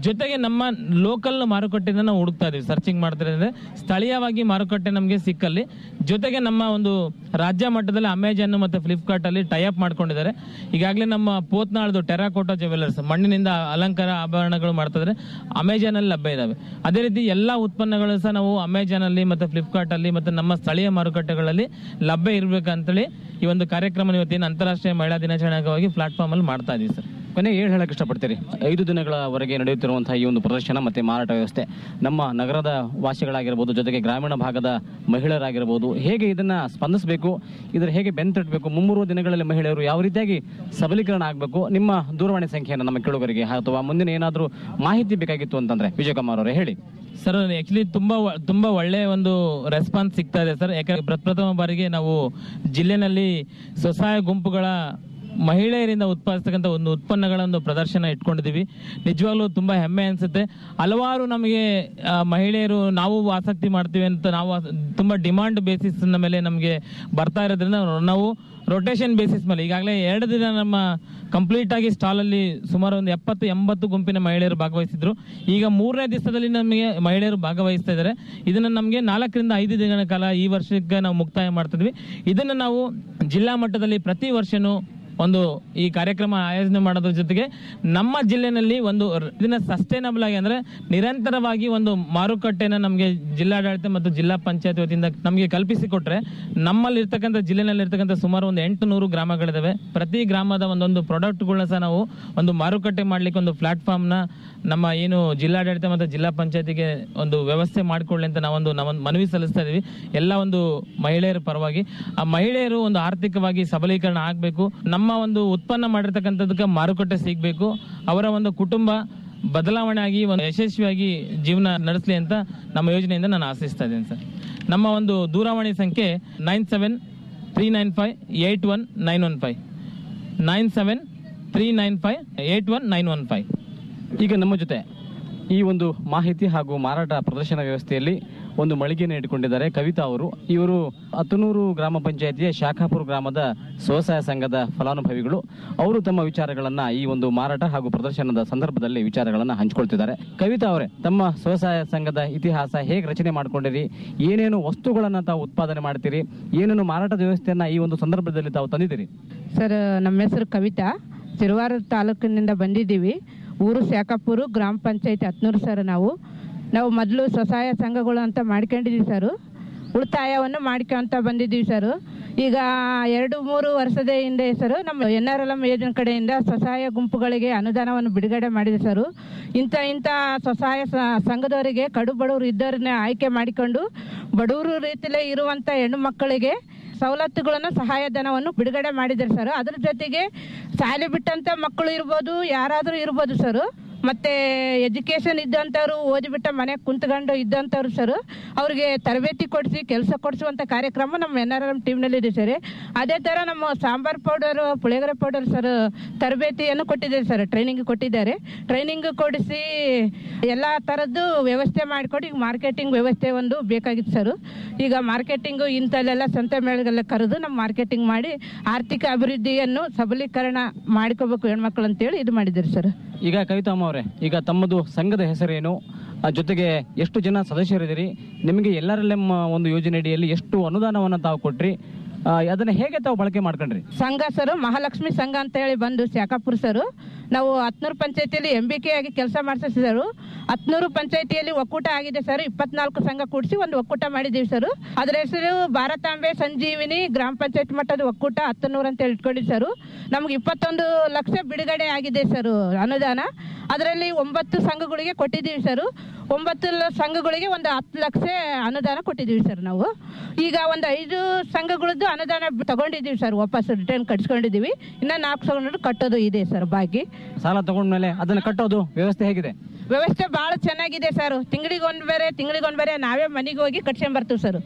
ಜೊತೆಗೆ ನಮ್ಮ ಲೋಕಲ್ ಮಾರುಕಟ್ಟೆನ ನಾವು ಹುಡುಕ್ತಾ ಇದೀವಿ ಸರ್ಚಿಂಗ್ ಮಾಡ್ತಾ ಇದ್ರೆ ಸ್ಥಳೀಯವಾಗಿ ಮಾರುಕಟ್ಟೆ ನಮಗೆ ಸಿಕ್ಕಲ್ಲಿ ಜೊತೆಗೆ ನಮ್ಮ ಒಂದು ರಾಜ್ಯ ಮಟ್ಟದಲ್ಲಿ ಅಮೆಜಾನ್ ಮತ್ತು ಫ್ಲಿಪ್ಕಾರ್ಟ್ ಅಲ್ಲಿ ಟೈಅಪ್ ಮಾಡ್ಕೊಂಡಿದ್ದಾರೆ ಈಗಾಗಲೇ ನಮ್ಮ ಪೋತ್ನಾಳ್ದು ಟೆರಾಕೋಟಾ ಜ್ಯುವೆಲರ್ಸ್ ಮಣ್ಣಿನಿಂದ ಅಲಂಕಾರ ಆಭರಣಗಳು ಮಾಡ್ತಾ ಇದ್ದಾರೆ ಅಮೆಜಾನ್ ಅಲ್ಲಿ ಲಭ್ಯ ಇದಾವೆ ಅದೇ ರೀತಿ ಎಲ್ಲಾ ಉತ್ಪನ್ನಗಳು ಸಹ ನಾವು ಅಮೆಜಾನ್ ಅಲ್ಲಿ ಮತ್ತು ಫ್ಲಿಪ್ಕಾರ್ಟ್ ಅಲ್ಲಿ ಮತ್ತು ನಮ್ಮ ಸ್ಥಳೀಯ ಮಾರುಕಟ್ಟೆಗಳಲ್ಲಿ ಲಭ್ಯ ಇರಬೇಕಂತೇಳಿ ಈ ಒಂದು ಕಾರ್ಯಕ್ರಮ ಇವತ್ತಿನ ಅಂತಾರಾಷ್ಟ್ರೀಯ ಮಹಿಳಾ ದಿನಾಚರಣೆ ಅಂಗವಾಗಿ ಪ್ಲಾಟ್ಫಾರ್ಮ್ ಅಲ್ಲಿ ಮಾಡ್ತಾ ಇದೀವಿ ಸರ್ ಕೊನೆಗೆ ಏನು ಹೇಳಕ್ಕೆ ಇಷ್ಟಪಡ್ತೀರಿ ಐದು ದಿನಗಳವರೆಗೆ ನಡೆಯುತ್ತಿರುವಂತಹ ಈ ಒಂದು ಪ್ರದರ್ಶನ ಮತ್ತೆ ಮಾರಾಟ ವ್ಯವಸ್ಥೆ ನಮ್ಮ ನಗರದ ವಾಸಿಗಳಾಗಿರ್ಬೋದು ಜೊತೆಗೆ ಗ್ರಾಮೀಣ ಭಾಗದ ಮಹಿಳೆಯರಾಗಿರ್ಬೋದು ಹೇಗೆ ಇದನ್ನ ಸ್ಪಂದಿಸಬೇಕು ಇದರ ಹೇಗೆ ಬೆಂತಟ್ಟಬೇಕು ಮುಂಬರುವ ದಿನಗಳಲ್ಲಿ ಮಹಿಳೆಯರು ಯಾವ ರೀತಿಯಾಗಿ ಸಬಲೀಕರಣ ಆಗಬೇಕು ನಿಮ್ಮ ದೂರವಾಣಿ ಸಂಖ್ಯೆಯನ್ನು ನಮ್ಮ ಕೇಳುಗರಿಗೆ ಅಥವಾ ಮುಂದಿನ ಏನಾದರೂ ಮಾಹಿತಿ ಬೇಕಾಗಿತ್ತು ಅಂತಂದ್ರೆ ವಿಜಯಕುಮಾರ್ ಅವರೇ ಹೇಳಿ ಸರ್ ಆಕ್ಚುಲಿ ತುಂಬಾ ಒ- ತುಂಬಾ ಒಳ್ಳೆ ಒಂದು ರೆಸ್ಪಾನ್ಸ್ ಸಿಗ್ತಾ ಇದೆ ಸರ್ ಯಾಕಂದ್ರೆ ಪ್ರಪ್ರಥಮ ಬಾರಿಗೆ ನಾವು ಜಿಲ್ಲೆನಲ್ಲಿ ಸ್ವಸಹಾಯ ಗುಂಪುಗಳ ಮಹಿಳೆಯರಿಂದ ಉತ್ಪಾದಿಸ್ತಕ್ಕಂಥ ಒಂದು ಉತ್ಪನ್ನಗಳ ಒಂದು ಪ್ರದರ್ಶನ ಇಟ್ಕೊಂಡಿದ್ದೀವಿ ನಿಜವಾಗ್ಲೂ ತುಂಬಾ ಹೆಮ್ಮೆ ಅನ್ಸುತ್ತೆ ಹಲವಾರು ನಮಗೆ ಆ, ಮಹಿಳೆಯರು ನಾವು ಆಸಕ್ತಿ ಮಾಡ್ತೀವಿ ಅಂತ ನಾವು ಆಸ- ತುಂಬಾ ಡಿಮಾಂಡ್ ಬೇಸಿಸ್ ಮೇಲೆ ನಮಗೆ ಬರ್ತಾ ಇರೋದ್ರಿಂದ ನಾವು ರೊಟೇಷನ್ ಬೇಸಿಸ್ ಮೇಲೆ ಈಗಾಗಲೇ ಎರಡು ದಿನ ನಮ್ಮ ಕಂಪ್ಲೀಟ್ ಆಗಿ ಸ್ಟಾಲ್ ಅಲ್ಲಿ ಸುಮಾರು ಒಂದು ಎಪ್ಪತ್ತು ಎಂಬತ್ತು ಗುಂಪಿನ ಮಹಿಳೆಯರು ಭಾಗವಹಿಸಿದ್ರು ಈಗ ಮೂರನೇ ದಿವಸದಲ್ಲಿ ನಮಗೆ ಮಹಿಳೆಯರು ಭಾಗವಹಿಸ್ತಾ ಇದ್ದಾರೆ ಇದನ್ನ ನಮಗೆ ನಾಲ್ಕರಿಂದ ಐದು ದಿನಗಳ ಕಾಲ ಈ ವರ್ಷಕ್ಕೆ ನಾವು ಮುಕ್ತಾಯ ಮಾಡ್ತಿದ್ವಿ ಇದನ್ನ ನಾವು ಜಿಲ್ಲಾ ಮಟ್ಟದಲ್ಲಿ ಪ್ರತಿ ವರ್ಷನೂ ಒಂದು ಈ ಕಾರ್ಯಕ್ರಮ ಆಯೋಜನೆ ಮಾಡೋದ್ರ ಜೊತೆಗೆ ನಮ್ಮ ಜಿಲ್ಲೆನಲ್ಲಿ ಒಂದು ರ- ಇದನ್ನ ಸಸ್ಟೈನಬಲ್ ಆಗಿ ಅಂದ್ರೆ ನಿರಂತರವಾಗಿ ಒಂದು ಮಾರುಕಟ್ಟೆನ ನಮಗೆ ಜಿಲ್ಲಾಡಳಿತ ಮತ್ತು ಜಿಲ್ಲಾ ಪಂಚಾಯತ್ ವತಿಯಿಂದ ನಮಗೆ ಕಲ್ಪಿಸಿಕೊಟ್ರೆ ನಮ್ಮಲ್ಲಿ ಇರ್ತಕ್ಕಂಥ ಜಿಲ್ಲೆನಲ್ಲಿ ಇರ್ತಕ್ಕಂಥ ಸುಮಾರು ಒಂದು ಎಂಟು ನೂರು ಗ್ರಾಮಗಳಿದಾವೆ ಪ್ರತಿ ಗ್ರಾಮದ ಒಂದೊಂದು ಪ್ರಾಡಕ್ಟ್ಗಳನ್ನ ಸಹ ನಾವು ಒಂದು ಮಾರುಕಟ್ಟೆ ಮಾಡ್ಲಿಕ್ಕೆ ಒಂದು ಪ್ಲಾಟ್ಫಾರ್ಮ್ ನ ನಮ್ಮ ಏನು ಜಿಲ್ಲಾಡಳಿತ ಮತ್ತು ಜಿಲ್ಲಾ ಪಂಚಾಯತಿಗೆ ಒಂದು ವ್ಯವಸ್ಥೆ ಮಾಡಿಕೊಳ್ಳಿ ಅಂತ ನಾವೊಂದು ನಾವೊಂದು ಮನವಿ ಸಲ್ಲಿಸ್ತಾ ಇದೀವಿ ಎಲ್ಲ ಒಂದು ಮಹಿಳೆಯರ ಪರವಾಗಿ ಆ ಮಹಿಳೆಯರು ಒಂದು ಆರ್ಥಿಕವಾಗಿ ಸಬಲೀಕರಣ ಆಗಬೇಕು ನಮ್ಮ ಒಂದು ಉತ್ಪನ್ನ ಮಾಡಿರ್ತಕ್ಕಂಥದಕ್ಕೆ ಮಾರುಕಟ್ಟೆ ಸಿಗಬೇಕು ಅವರ ಒಂದು ಕುಟುಂಬ ಬದಲಾವಣೆ ಆಗಿ ಒಂದು ಯಶಸ್ವಿಯಾಗಿ ಜೀವನ ನಡೆಸಲಿ ಅಂತ ನಮ್ಮ ಯೋಜನೆಯಿಂದ ನಾನು ಆಶಿಸ್ತಾ ಇದ್ದೀನಿ ಸರ್ ನಮ್ಮ ಒಂದು ದೂರವಾಣಿ ಸಂಖ್ಯೆ nine seven three nine five eight one nine one five nine seven three nine five eight one nine one five ಈಗ ನಮ್ಮ ಜೊತೆ ಈ ಒಂದು ಮಾಹಿತಿ ಹಾಗೂ ಮಾರಾಟ ಪ್ರದರ್ಶನ ವ್ಯವಸ್ಥೆಯಲ್ಲಿ ಒಂದು ಮಳಿಗೆಯನ್ನು ಇಟ್ಟುಕೊಂಡಿದ್ದಾರೆ ಕವಿತಾ ಅವರು ಇವರು ಹತ್ತನೂರು ಗ್ರಾಮ ಪಂಚಾಯತಿಯ ಶಾಖಾಪುರ ಗ್ರಾಮದ ಸ್ವಸಹಾಯ ಸಂಘದ ಫಲಾನುಭವಿಗಳು ಅವರು ತಮ್ಮ ವಿಚಾರಗಳನ್ನ ಈ ಒಂದು ಮಾರಾಟ ಹಾಗೂ ಪ್ರದರ್ಶನದ ಸಂದರ್ಭದಲ್ಲಿ ವಿಚಾರಗಳನ್ನ ಹಂಚಿಕೊಳ್ತಿದ್ದಾರೆ ಕವಿತಾ ಅವರೇ ತಮ್ಮ ಸ್ವಸಹಾಯ ಸಂಘದ ಇತಿಹಾಸ ಹೇಗೆ ರಚನೆ ಮಾಡ್ಕೊಂಡಿರಿ ಏನೇನು ವಸ್ತುಗಳನ್ನ ತಾವು ಉತ್ಪಾದನೆ ಮಾಡ್ತೀರಿ ಏನೇನು ಮಾರಾಟದ ವ್ಯವಸ್ಥೆಯನ್ನ ಈ ಒಂದು ಸಂದರ್ಭದಲ್ಲಿ ತಾವು ತಂದಿದ್ದೀರಿ ಸರ್ ನಮ್ಮ ಹೆಸರು ಕವಿತಾ ಸಿರುವಾರ ತಾಲೂಕಿನಿಂದ ಬಂದಿದ್ದೀವಿ ಊರು ಶಾಖಾಪುರು ಗ್ರಾಮ ಪಂಚಾಯತಿ ಹತ್ನೂರು ಸರ್ ನಾವು ನಾವು ಮೊದಲು ಸ್ವಸಹಾಯ ಸಂಘಗಳು ಅಂತ ಮಾಡ್ಕೊಂಡಿದ್ದೀವಿ ಸರ್ ಉಳಿತಾಯವನ್ನು ಮಾಡ್ಕೊಂತ ಬಂದಿದ್ದೀವಿ ಸರ್ ಈಗ ಎರಡು ಮೂರು ವರ್ಷದ ಹಿಂದೆ ಸರ್ ನಮ್ಮ ಎನ್ ಆರ್ ಎಲ್ ಎಂ ಯೋಜನೆ ಕಡೆಯಿಂದ ಸ್ವಸಹಾಯ ಗುಂಪುಗಳಿಗೆ ಅನುದಾನವನ್ನು ಬಿಡುಗಡೆ ಮಾಡಿದೆ ಸರ್ ಇಂಥ ಇಂಥ ಸ್ವಸಹಾಯ ಸ- ಸಂಘದವರಿಗೆ ಕಡು ಬಡವರು ಇದ್ದವ್ರನ್ನ ಆಯ್ಕೆ ಮಾಡಿಕೊಂಡು ಬಡವರು ರೀತಿಲೇ ಇರುವಂಥ ಹೆಣ್ಣು ಮಕ್ಕಳಿಗೆ ಸವಲತ್ತುಗಳನ್ನು ಸಹಾಯಧನವನ್ನು ಬಿಡುಗಡೆ ಮಾಡಿದ್ದಾರೆ ಸರ್ ಅದ್ರ ಜೊತೆಗೆ ಶಾಲೆ ಬಿಟ್ಟಂತ ಮಕ್ಕಳು ಇರ್ಬೋದು ಯಾರಾದರೂ ಇರ್ಬೋದು ಸರ್ ಮತ್ತೆ ಎಜುಕೇಶನ್ ಇದ್ದಂಥವ್ರು ಓದಿಬಿಟ್ಟ ಮನೆಗೆ ಕುಂತ್ಕೊಂಡು ಇದ್ದಂಥವ್ರು ಸರ್ ಅವ್ರಿಗೆ ತರಬೇತಿ ಕೊಡಿಸಿ ಕೆಲಸ ಕೊಡಿಸುವಂಥ ಕಾರ್ಯಕ್ರಮ ನಮ್ಮ ಎನ್ ಆರ್ ಎಂ ಟೀಮ್ನಲ್ಲಿ ಇದೆ ಸರ್ ಅದೇ ಥರ ನಮ್ಮ sambar powder puliyogare powder sir ತರಬೇತಿಯನ್ನು ಕೊಟ್ಟಿದ್ದಾರೆ ಸರ್ ಟ್ರೈನಿಂಗ್ ಕೊಟ್ಟಿದ್ದಾರೆ ಟ್ರೈನಿಂಗ್ ಕೊಡಿಸಿ ಎಲ್ಲ ಥರದ್ದು ವ್ಯವಸ್ಥೆ ಮಾಡಿಕೊಟ್ಟು ಈಗ ಮಾರ್ಕೆಟಿಂಗ್ ವ್ಯವಸ್ಥೆ ಒಂದು ಬೇಕಾಗಿತ್ತು ಸರ್ ಈಗ ಮಾರ್ಕೆಟಿಂಗು ಇಂಥಲ್ಲೆಲ್ಲ ಸಂತೆ ಮೇಳಗೆಲ್ಲ ಕರೆದು ನಮ್ಮ ಮಾರ್ಕೆಟಿಂಗ್ ಮಾಡಿ ಆರ್ಥಿಕ ಅಭಿವೃದ್ಧಿಯನ್ನು ಸಬಲೀಕರಣ ಮಾಡ್ಕೋಬೇಕು ಹೆಣ್ಮಕ್ಳು ಅಂತೇಳಿ ಇದು ಮಾಡಿದ್ದಾರೆ ಸರ್ ಈಗ ಕವಿತಮ್ಮ ಅವರೇ ಈಗ ತಮ್ಮದು ಸಂಘದ ಹೆಸರೇನು ಆ ಜೊತೆಗೆ ಎಷ್ಟು ಜನ ಸದಸ್ಯರಿದ್ದೀರಿ ನಿಮಗೆ ಎಲ್ಲರಲ್ಲೆಮ್ಮ ಒಂದು ಯೋಜನೆ ಅಡಿಯಲ್ಲಿ ಎಷ್ಟು ಅನುದಾನವನ್ನು ತಾವು ಕೊಟ್ರಿ ಆ, ಅದನ್ನ ಹೇಗೆ ತಾವು ಬಳಕೆ ಮಾಡ್ಕೊಂಡ್ರಿ ಸಂಘ ಸರ್ ಮಹಾಲಕ್ಷ್ಮಿ ಸಂಘ ಅಂತ ಹೇಳಿ ಬಂದು ಶಾಖಾಪುರ ಸರ್ ನಾವು ಹತ್ನೂರು ಪಂಚಾಯತಿಯಲ್ಲಿ ಎಂ ಬಿ ಕೆ ಆಗಿ ಕೆಲಸ ಮಾಡ್ಸಿದ್ವಿ ಸರ್ ಹತ್ನೂರು ಪಂಚಾಯತಿಯಲ್ಲಿ ಒಕ್ಕೂಟ ಆಗಿದೆ ಸರ್ ಇಪ್ಪತ್ನಾಲ್ಕು ಸಂಘ ಕೂಡಿಸಿ ಒಂದು ಒಕ್ಕೂಟ ಮಾಡಿದ್ದೀವಿ ಸರ್ ಅದ್ರ ಹೆಸರು ಭಾರತಾಂಬೆ ಸಂಜೀವಿನಿ ಗ್ರಾಮ ಪಂಚಾಯತ್ ಮಟ್ಟದ ಒಕ್ಕೂಟ ಹತ್ತನೂರು ಅಂತ ಹೇಳಿ ಇಟ್ಕೊಂಡಿದ್ದು ಸರ್ ನಮ್ಗೆ ಇಪ್ಪತ್ತೊಂದು ಲಕ್ಷ ಬಿಡುಗಡೆ ಆಗಿದೆ ಸರ್ ಅನುದಾನ ಅದರಲ್ಲಿ ಒಂಬತ್ತು ಸಂಘಗಳಿಗೆ ಕೊಟ್ಟಿದ್ದೀವಿ ಸರ್ ಒಂಬತ್ತು ಲ- ಸಂಘಗಳಿಗೆ ಒಂದು ಹತ್ತು ಲಕ್ಷ ಅನುದಾನ ಕೊಟ್ಟಿದ್ದೀವಿ ಸರ್ ನಾವು ಈಗ ಒಂದು ಐದು ಸಂಘಗಳದ್ದು ಅನುದಾನ ಬ- ತಗೊಂಡಿದ್ದೀವಿ ಸರ್ ವಾಪಸ್ ರಿಟರ್ನ್ ಕಟ್ಸ್ಕೊಂಡಿದ್ದೀವಿ ಇನ್ನು ನಾಲ್ಕು ಸಂಘಗಳು ಕಟ್ಟೋದು ಇದೆ ಸರ್ ಬಾಕಿ ಸಾಲ ತಗೊಂಡ್ಮೇಲೆ ಅದನ್ನ ಕಟ್ಟೋದು ವ್ಯವಸ್ಥೆ ಹೇಗಿದೆ ವ್ಯವಸ್ಥೆ ಭಾಳ ಚೆನ್ನಾಗಿದೆ ಸರ್ ತಿಂಗಳಿಗೆ ಒಂದು ಬೇರೆ ತಿಂಗಳಿಗೆ ಒಂದು ಬೇರೆ ನಾವೇ ಮನೆಗೆ ಹೋಗಿ ಕಟ್ಸ್ಕೊಂಡ್ ಬರ್ತೀವಿ ಸರ್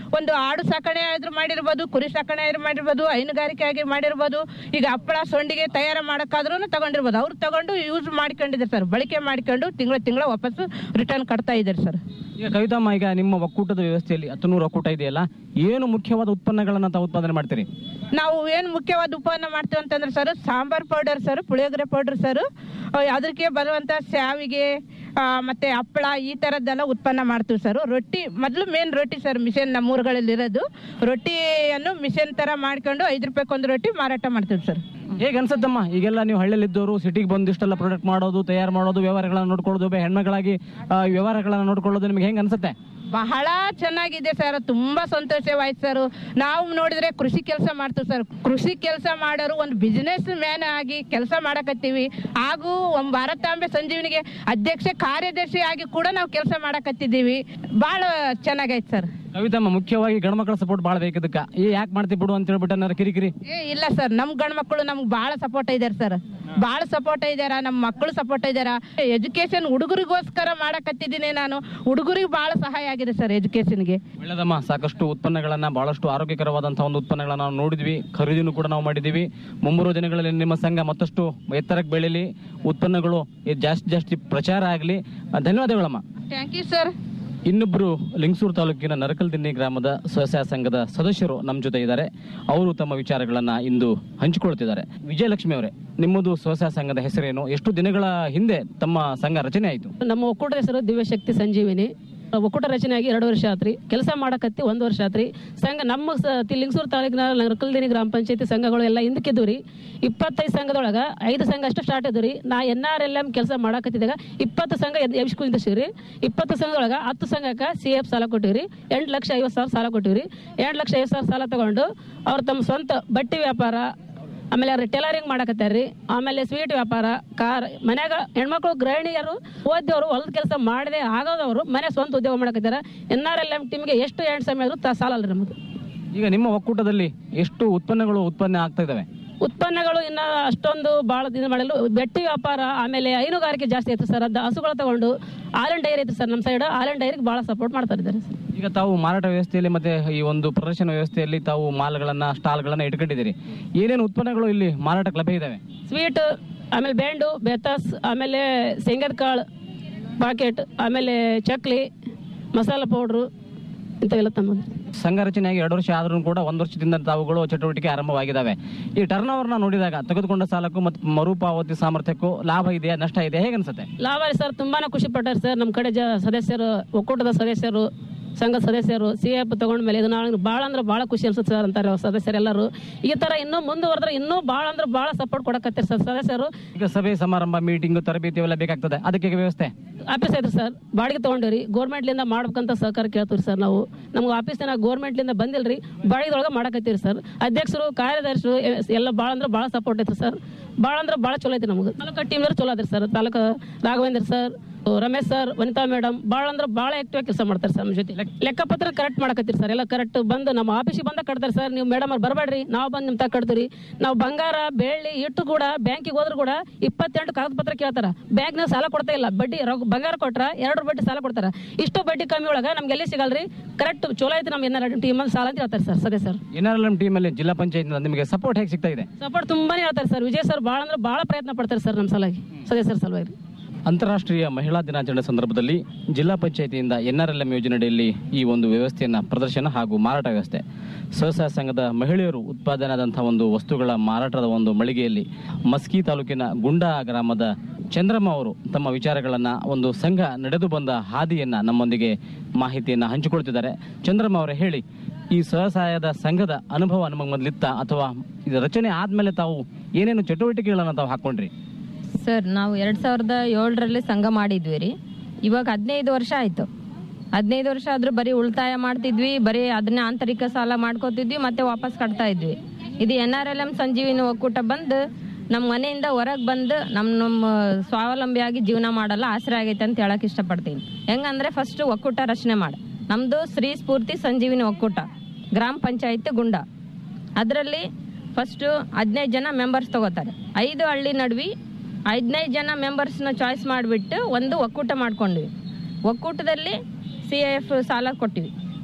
ಒಂದು ಆಡು ಸಾಕಣೆ ಆದ್ರೂ ಮಾಡಿರ್ಬೋದು ಕುರಿ ಸಾಕಣೆ ಆದ್ರೂ ಮಾಡಿರ್ಬೋದು ಹೈನುಗಾರಿಕೆ ಆಗಿ ಮಾಡಿರ್ಬೋದು ಈಗ ಹಪ್ಪಳ ಸೊಂಡಿಗೆ ತಯಾರು ಮಾಡಕ್ಕಾದ್ರೂ ತಗೊಂಡಿರ್ಬೋದು ಅವ್ರು ತಗೊಂಡು ಯೂಸ್ ಮಾಡ್ಕೊಂಡಿದ್ದಾರೆ ಸರ್ ಬಳಕೆ ಮಾಡ್ಕೊಂಡು ತಿಂಗಳ ತಿಂಗಳ ವಾಪಸ್ ರಿಟರ್ನ್ ಕಟ್ತಾ ಇದ್ದಾರೆ ಸರ್ ಈಗ ಕವಿತಮ್ಮ ಈಗ ನಿಮ್ಮ ಒಕ್ಕೂಟದ ವ್ಯವಸ್ಥೆಯಲ್ಲಿ ಹತ್ತುನೂರು ಒಕ್ಕೂಟ ಇದೆಯಲ್ಲ ಏನು ಮುಖ್ಯವಾದ ಉತ್ಪನ್ನಗಳನ್ನ ತಾವು ಉತ್ಪಾದನೆ ಮಾಡ್ತೀರಿ ನಾವು ಏನು ಮುಖ್ಯವಾದ ಉಪಹಾರ ಮಾಡ್ತೀವಿ ಅಂತಂದ್ರೆ sir sambar powder sir puliyogare powder sir ಅದಕ್ಕೆ ಬರುವಂತ ಶಾವಿಗೆ ಆ, ಮತ್ತೆ ಹಪ್ಪಳ ಈ ತರದ್ದೆಲ್ಲ ಉತ್ಪನ್ನ ಮಾಡ್ತೀವಿ ಸರ್ ರೊಟ್ಟಿ ಮೊದಲು ಮೇನ್ ರೊಟ್ಟಿ ಸರ್ ಮಿಷನ್ ನಮ್ಮ ಊರುಗಳಲ್ಲಿ ಇರೋದು ರೊಟ್ಟಿಯನ್ನು ಮಿಷನ್ ತರ ಮಾಡ್ಕೊಂಡು ಐದು ರೂಪಾಯಿಗೆ ಒಂದು ರೊಟ್ಟಿ ಮಾರಾಟ ಮಾಡ್ತೀವಿ ಸರ್ ಹೇಗೆ ಅನ್ಸತ್ತಮ್ಮ ಈಗೆಲ್ಲ ನೀವು ಹಳ್ಳಿಯಲ್ಲಿದ್ದವರು ಸಿಟಿಗೆ ಬಂದು ಇಷ್ಟೆಲ್ಲ ಪ್ರಾಡಕ್ಟ್ ಮಾಡೋದು ತಯಾರು ಮಾಡೋದು ವ್ಯವಹಾರಗಳನ್ನ ನೋಡ್ಕೊಳ್ಳೋದು ಒಬ್ಬ ಹೆಣ್ಮಗಳಾಗಿ ಆ, ವ್ಯವಹಾರಗಳನ್ನ ನೋಡ್ಕೊಳ್ಳೋದು ನಿಮ್ಗೆ ಹೆಂಗೆ ಅನ್ಸುತ್ತೆ ಬಹಳ ಚೆನ್ನಾಗಿದೆ ಸರ್ ತುಂಬಾ ಸಂತೋಷವಾಯ್ತು ಸರ್ ನಾವು ನೋಡಿದ್ರೆ ಕೃಷಿ ಕೆಲಸ ಮಾಡ್ತೀವಿ ಸರ್ ಕೃಷಿ ಕೆಲಸ ಮಾಡೋರು ಒಂದು ಬಿಸಿನೆಸ್ ಮ್ಯಾನ್ ಆಗಿ ಕೆಲಸ ಮಾಡಕತ್ತೀವಿ ಹಾಗೂ ಒಂದು ಭಾರತಾಂಬೆ ಸಂಜೀವನಿಗೆ ಅಧ್ಯಕ್ಷ ಕಾರ್ಯದರ್ಶಿ ಆಗಿ ಕೂಡ ನಾವು ಕೆಲಸ ಮಾಡಕತ್ತಿದ್ದೀವಿ ಬಹಳ ಚೆನ್ನಾಗೈತೆ ಸರ್ ಕವಿತಮ್ಮ ಮುಖ್ಯವಾಗಿ ಗಂಡ್ಮಕ್ಳ ಸಪೋರ್ಟ್ ಭಾಳ ಬೇಕಿದ್ದಕ್ಕ ಏ ಯಾಕೆ ಮಾಡ್ತಿ ಬಿಡು ಅಂತ ಹೇಳ್ಬಿಟ್ಟು ಏನಾರ ಕಿರಿಕಿರಿ ಏ ಇಲ್ಲ ಸರ್ ನಮ್ ಗಂಡ್ ಮಕ್ಕಳು ನಮ್ಗೆ ಬಹಳ ಸಪೋರ್ಟ್ ಇದಾರೆ ಸರ್ ಬಹಳ ಸಪೋರ್ಟ್ ಇದಾರ ನಮ್ಮ ಮಕ್ಕಳು ಸಪೋರ್ಟ್ ಇದಾರ ಎಜುಕೇಶನ್ ಹುಡುಗರಿಗೋಸ್ಕರ ಮಾಡಕತ್ತಿದ್ದೀನಿ ನಾನು ಹುಡುಗರಿಗೆ ಬಹಳ ಸಹಾಯ ಆಗಿದೆ ಸರ್ ಎಜುಕೇಶನ್ಗೆ ಒಳ್ಳೆದಮ್ಮ ಸಾಕಷ್ಟು ಉತ್ಪನ್ನಗಳನ್ನ ಬಹಳಷ್ಟು ಆರೋಗ್ಯಕರವಾದಂತಹ ಒಂದು ಉತ್ಪನ್ನಗಳನ್ನ ನಾವು ನೋಡಿದ್ವಿ ಖರೀದಿನೂ ಕೂಡ ನಾವು ಮಾಡಿದೀವಿ ಮುಂಬರುವ ದಿನಗಳಲ್ಲಿ ನಿಮ್ಮ ಸಂಘ ಮತ್ತಷ್ಟು ಎತ್ತರಕ್ಕೆ ಬೆಳೀಲಿ ಉತ್ಪನ್ನಗಳು ಇದ್ ಜಾಸ್ತಿ ಜಾಸ್ತಿ ಪ್ರಚಾರ ಆಗಲಿ ಧನ್ಯವಾದಗಳಮ್ಮ ಥ್ಯಾಂಕ್ ಯು ಸರ್ ಇನ್ನೊಬ್ಬರು ಲಿಂಗಸೂರು ತಾಲೂಕಿನ ನರಕಲ್ದಿನ್ನಿ ಗ್ರಾಮದ ಸ್ವಸಹಾಯ ಸಂಘದ ಸದಸ್ಯರು ನಮ್ಮ ಜೊತೆ ಇದ್ದಾರೆ ಅವರು ತಮ್ಮ ವಿಚಾರಗಳನ್ನ ಇಂದು ಹಂಚಿಕೊಳ್ತಿದ್ದಾರೆ ವಿಜಯಲಕ್ಷ್ಮಿ ಅವರೇ ನಿಮ್ಮದು ಸ್ವಸಹಾಯ ಸಂಘದ ಹೆಸರೇನು ಎಷ್ಟು ದಿನಗಳ ಹಿಂದೆ ತಮ್ಮ ಸಂಘ ರಚನೆ ಆಯಿತು ನಮ್ಮ ಒಕ್ಕೂಟ ಹೆಸರು ದಿವ್ಯಶಕ್ತಿ ಸಂಜೀವಿನಿ ಒಕ್ಕೂಟ ರಚನೆಯಾಗಿ ಎರಡು ವರ್ಷ ಆತ್ರಿ ಕೆಲಸ ಮಾಡಕತ್ತಿ ಒಂದು ವರ್ಷ ಆತ್ರಿ ಸಂಘ ನಮ್ಮ ಸ- ತಿ- ಲಿಂಗಸೂರು ತಾಲೂಕಿನ ನರಕಲ್ದಿನಿ ಗ್ರಾಮ ಪಂಚಾಯತಿ ಸಂಘಗಳು ಎಲ್ಲ ಹಿಂದಕ್ಕಿದ್ವು ರೀ ಇಪ್ಪತ್ತೈದು ಸಂಘದೊಳಗ ಐದು ಸಂಘ ಅಷ್ಟು ಸ್ಟಾರ್ಟ್ ಇದ್ವು ರೀ ನಾ ಎನ್ ಆರ್ ಎಲ್ ಎಂ ಕೆಲಸ ಮಾಡಕತ್ತಿದ್ದಾಗ ಇಪ್ಪತ್ತು ಸಂಘ ಎಬ್ಸ್ಕೊಂಡಿದ್ದೀವಿ ಇಪ್ಪತ್ತು ಸಂಘದೊಳಗ ಹತ್ತು ಸಂಘಕ್ಕೆ ಸಿ ಎಫ್ ಸಾಲ ಕೊಟ್ಟಿವ್ರಿ ಎಂಟು ಲಕ್ಷ ಐವತ್ತು ಸಾವಿರ ಸಾಲ ಕೊಟ್ಟಿವ್ರಿ ಎಂಟು ಲಕ್ಷ ಐವತ್ತು ಸಾವಿರ ಸಾಲ ತಗೊಂಡು ಅವ್ರು ತಮ್ಮ ಸ್ವಂತ ಬಟ್ಟೆ ವ್ಯಾಪಾರ ಆಮೇಲೆ ಅವ್ರು ಟೈಲರಿಂಗ್ ಮಾಡಕತ್ತಾರ್ರಿ ಆಮೇಲೆ ಸ್ವೀಟ್ ವ್ಯಾಪಾರ ಕಾರ್ ಮನ್ಯಾಗ ಹೆಣ್ಮಕ್ಳು ಗೃಹಿಣಿಯರು ಓದಿದವರು ಹೊಲದ ಕೆಲಸ ಮಾಡದೆ ಆಗೋದವರು ಮನೆ ಸ್ವಂತ ಉದ್ಯೋಗ ಮಾಡಕತ್ತಾರ ಎನ್ ಆರ್ ಎಲ್ ಎಂ ಟೀಮ್ಗೆ ಎಷ್ಟು ಎಂಟು ಸಮಯ ಆದ್ರೂ ತ ಸಾಲ ಅಲ್ರಿ ನಮ್ಮದು ಈಗ ನಿಮ್ಮ ಒಕ್ಕೂಟದಲ್ಲಿ ಎಷ್ಟು ಉತ್ಪನ್ನಗಳು ಉತ್ಪನ್ನ ಆಗ್ತಾ ಇದಾವೆ ಉತ್ಪನ್ನಗಳು ಇನ್ನ ಅಷ್ಟೊಂದು ಭಾಳ ದಿನ ಮಾಡಲು ಬೆಟ್ಟಿ ವ್ಯಾಪಾರ ಆಮೇಲೆ ಹೈನುಗಾರಿಕೆ ಜಾಸ್ತಿ ಐತೆ ಸರ್ ಅದು ಹಸುಗಳು ತಗೊಂಡು ಆಲನ್ ಡೈರಿ ಐತೆ ಸರ್ ನಮ್ಮ ಸೈಡ್ ಆಲನ್ ಡೈರಿಗೆ ಭಾಳ ಸಪೋರ್ಟ್ ಮಾಡ್ತಾ ಇದ್ದಾರೆ ಸರ್ ಈಗ ತಾವು ಮಾರಾಟ ವ್ಯವಸ್ಥೆಯಲ್ಲಿ ಮತ್ತೆ ಈ ಒಂದು ಪ್ರದರ್ಶನ ವ್ಯವಸ್ಥೆಯಲ್ಲಿ ತಾವು ಮಾಲ್ಗಳನ್ನ ಸ್ಟಾಲ್ಗಳನ್ನ ಇಟ್ಕೊಂಡಿದ್ದೀರಿ ಏನೇನು ಉತ್ಪನ್ನಗಳು ಇಲ್ಲಿ ಮಾರಾಟಕ್ಕೆ ಲಭ್ಯ ಇದಾವೆ ಸ್ವೀಟ್ ಆಮೇಲೆ ಬ್ಯಾಂಡು ಬೆತಾಸ್ ಆಮೇಲೆ ಶೇಂಗದ ಕಾಳು ಪಾಕೆಟ್ ಆಮೇಲೆ ಚಕ್ಲಿ ಮಸಾಲ ಪೌಡ್ರು ಇಂಥವೆಲ್ಲ ತಮ್ಮದು ಸಂಘ ರಚನೆಯಾಗಿ ಎರಡು ವರ್ಷ ಆದ್ರೂ ಕೂಡ ಒಂದು ವರ್ಷದಿಂದ ತಾವುಗಳು ಚಟುವಟಿಕೆ ಆರಂಭವಾಗಿದ್ದಾವೆ ಈ ಟರ್ನ್ ಓವರ್ನ ನೋಡಿದಾಗ ತೆಗೆದುಕೊಂಡ ಸಾಲಕ್ಕೂ ಮತ್ತು ಮರುಪಾವತಿ ಸಾಮರ್ಥ್ಯಕ್ಕೂ ಲಾಭ ಇದೆಯಾ ನಷ್ಟ ಇದೆಯಾ ಹೇಗೆ ಅನ್ಸುತ್ತೆ ಲಾಭ ರೀ ಸರ್ ತುಂಬಾನೇ ಖುಷಿ ಪಟ್ಟಾರೆ ಸರ್ ನಮ್ಮ ಕಡೆ ಜ ಸದಸ್ಯರು ಒಕ್ಕೂಟದ ಸದಸ್ಯರು ಸಂಘದ ಸದಸ್ಯರು ಸಿ ಎಫ್ ತಗೊಂಡ್ಮೇಲೆ ಇದು ನಾಳೆ ಭಾಳ ಅಂದ್ರೆ ಭಾಳ ಖುಷಿ ಅನ್ಸುತ್ತೆ ಸರ್ ಅಂತಾರೆ ಅವ್ರ ಸದಸ್ಯರೆಲ್ಲರೂ ಈ ತರ ಇನ್ನೂ ಮುಂದುವರೆದ್ರೆ ಇನ್ನೂ ಭಾಳ ಅಂದ್ರೆ ಭಾಳ ಸಪೋರ್ಟ್ ಕೊಡಕತ್ತಾರೆ ಸರ್ ಸದಸ್ಯರು ಈಗ ಸಭೆ ಸಮಾರಂಭ ಮೀಟಿಂಗ್ ತರಬೇತಿ ಅವೆಲ್ಲ ಬೇಕಾಗ್ತದೆ ಅದಕ್ಕೆ ವ್ಯವಸ್ಥೆ ಆಫೀಸ್ ಐತ್ರಿ ಸರ್ ಬಾಡಿಗೆ ತಗೊಂಡಿರಿ ಲಿಂದ ಮಾಡ್ಬೇಕಂತ ಸಹಕಾರ ಕೇಳ್ತೀವಿ ಸರ್ ನಾವು ನಮ್ಗೆ ಆಫೀಸ್ನ ಲಿಂದ ಬಂದಿಲ್ರಿ ಬಾಡಿಗೆದೊಳಗೆ ಮಾಡಕತ್ತೀರಿ ಸರ್ ಅಧ್ಯಕ್ಷರು ಕಾರ್ಯದರ್ಶಿರು ಎ- ಎಲ್ಲ ಭಾಳ ಅಂದ್ರೆ ಭಾಳ ಸಪೋರ್ಟ್ ಐತ್ರಿ ಸರ್ ಭಾಳ ಅಂದ್ರೆ ಭಾಳ ಚಲೋ ಐತಿ ನಮಗೆ ತಾಲೂಕು ಟೀಮ್ನವ್ರು ಚಲೋ ಅದ್ರಿ ಸರ್ ತಾಲೂಕು Raghavendra sir Ramesh sir Vanita madam ಭಾಳ ಅಂದ್ರೆ ಭಾಳ ಆಕ್ಟಿವ್ ಕೆಲಸ ಮಾಡ್ತಾರೆ ಸರ್ ನಮ್ಮ ಜೊತೆ ಲೆಕ್ಕ- ಲೆಕ್ಕಪತ್ರ ಕರೆಕ್ಟ್ ಮಾಡಕತ್ತೀರಿ ಸರ್ ಎಲ್ಲ ಕರೆಕ್ಟ್ ಬಂದು ನಮ್ಮ ಆಫೀಸಿಗೆ ಬಂದ ಕಟ್ತಾರೆ ಸರ್ ನೀವು ಮೇಡಮ್ ಅವ್ರು ಬರಬೇಡ್ರಿ ನಾವು ಬಂದು ನಿಮ್ಮ ತಾ ಕಟ್ತೀರಿ ನಾವು ಬಂಗಾರ ಬೆಳ್ಳಿ ಇಟ್ಟು ಕೂಡ ಬ್ಯಾಂಕಿಗೆ ಹೋದ್ರು ಕೂಡ ಇಪ್ಪತ್ತೆಂಟು ಕಾಗದ ಪತ್ರ ಕೇಳ್ತಾರ ಬ್ಯಾಂಕ್ನ ಸಾಲ ಕೊಡ್ತಾ ಇಲ್ಲ ಬಡ್ಡಿ ರೊಕ್ಕ- ಬಂಗಾರ ಕೊಟ್ರ ಎರಡು ಬಡ್ಡಿ ಸಾಲ ಕೊಡ್ತಾರ ಇಷ್ಟು ಬಡ್ಡಿ ಕಮ್ಮಿ ಒಳಗ ನಮ್ಗೆ ಎಲ್ಲಿ ಸಿಗಲ್ರಿ ಕರೆಕ್ಟ್ ಚಲೋ ಐತಿ ನಮ್ಮ ಏನಾರ ಟೀಮ್ ಸಾಲ ಅಂತ ಹೇಳ್ತಾರೆ ಸರ್ ಸದೇ sir N R L team ಅಲ್ಲಿ ಜಿಲ್ಲಾ ಪಂಚಾಯತ್ ನಿಮಗೆ ಸಪೋರ್ಟ್ ಹೇಗೆ ಸಿಗ್ತಾ ಇದೆ ಸಪೋರ್ಟ್ ತುಂಬಾನೇ ಹೇಳ್ತಾರೆ ಸರ್ ವಿಜಯ್ ಸರ್ ಭಾಳ ಅಂದ್ರೆ ಭಾಳ ಪ್ರಯತ್ನ ಪಡ್ತಾರೆ ಸರ್ ನಮ್ಮ ಸಲುವಾಗಿ ಸದಸ್ಯರ ಸಲುವಾಗಿ ಅಂತಾರಾಷ್ಟ್ರೀಯ ಮಹಿಳಾ ದಿನಾಚರಣೆ ಸಂದರ್ಭದಲ್ಲಿ ಜಿಲ್ಲಾ ಪಂಚಾಯತಿಯಿಂದ ಎನ್ಆರ್ಎಲ್ಎಂ ಯೋಜನೆಯಡಿಯಲ್ಲಿ ಈ ಒಂದು ವ್ಯವಸ್ಥೆಯನ್ನ ಪ್ರದರ್ಶನ ಹಾಗೂ ಮಾರಾಟ ವ್ಯವಸ್ಥೆ ಸ್ವಸಹಾಯ ಸಂಘದ ಮಹಿಳೆಯರು ಉತ್ಪಾದನೆಯಾದಂತಹ ಒಂದು ವಸ್ತುಗಳ ಮಾರಾಟದ ಒಂದು ಮಳಿಗೆಯಲ್ಲಿ ಮಸ್ಕಿ ತಾಲೂಕಿನ ಗುಂಡಾ ಗ್ರಾಮದ ಚಂದ್ರಮ್ಮ ಅವರು ತಮ್ಮ ವಿಚಾರಗಳನ್ನ ಒಂದು ಸಂಘ ನಡೆದು ಬಂದ ಹಾದಿಯನ್ನ ನಮ್ಮೊಂದಿಗೆ ಮಾಹಿತಿಯನ್ನ ಹಂಚಿಕೊಳ್ತಿದ್ದಾರೆ ಚಂದ್ರಮ್ಮ ಅವರೇ ಹೇಳಿ ಈ ಸ್ವಸಹಾಯದ ಸಂಘದ ಅನುಭವ ನಮಗೆ ಮೊದಲಿತ್ತ ಅಥವಾ ಇದು ರಚನೆ ಆದ್ಮೇಲೆ ತಾವು ಏನೇನು ಚಟುವಟಿಕೆಗಳನ್ನ ತಾವು ಹಾಕೊಂಡ್ರಿ ಸರ್ ನಾವು ಎರಡು ಸಾವಿರದ ಏಳರಲ್ಲಿ ಸಂಘ ಮಾಡಿದ್ವಿ ರೀ ಇವಾಗ ಹದಿನೈದು ವರ್ಷ ಆಯಿತು ಹದಿನೈದು ವರ್ಷ ಆದರೂ ಬರೀ ಉಳಿತಾಯ ಮಾಡ್ತಿದ್ವಿ ಬರೀ ಅದನ್ನೇ ಆಂತರಿಕ ಸಾಲ ಮಾಡ್ಕೋತಿದ್ವಿ ಮತ್ತೆ ವಾಪಸ್ ಕಟ್ತಾ ಇದ್ವಿ ಇದು N R L M Sanjeevini ಒಕ್ಕೂಟ ಬಂದು ನಮ್ಮ ಮನೆಯಿಂದ ಹೊರಗೆ ಬಂದು ನಮ್ಮ ನಮ್ಮ ಸ್ವಾವಲಂಬಿಯಾಗಿ ಜೀವನ ಮಾಡಲ್ಲ ಆಸರೆ ಆಗೈತೆ ಅಂತ ಹೇಳಕ್ ಇಷ್ಟಪಡ್ತೀನಿ ಹೆಂಗಂದ್ರೆ ಫಸ್ಟ್ ಒಕ್ಕೂಟ ರಚನೆ ಮಾಡಿ ನಮ್ಮದು ಶ್ರೀ ಸ್ಫೂರ್ತಿ ಸಂಜೀವಿನಿ ಒಕ್ಕೂಟ ಗ್ರಾಮ ಪಂಚಾಯತ್ ಗುಂಡ ಅದರಲ್ಲಿ ಫಸ್ಟು ಹದಿನೈದು ಜನ ಮೆಂಬರ್ಸ್ ತಗೋತಾರೆ ಐದು ಹಳ್ಳಿ ನಡುವೆ ಹದಿನೈದು ಜನ ಮೆಂಬರ್ಸ್ನ ಚಾಯ್ಸ್ ಮಾಡಿಬಿಟ್ಟು ಒಂದು ಒಕ್ಕೂಟ ಮಾಡ್ಕೊಂಡ್ವಿ ಒಕ್ಕೂಟದಲ್ಲಿ ಸಿ ಎಫ್ ಸಾಲ ಕೊಟ್ಟಿವಿ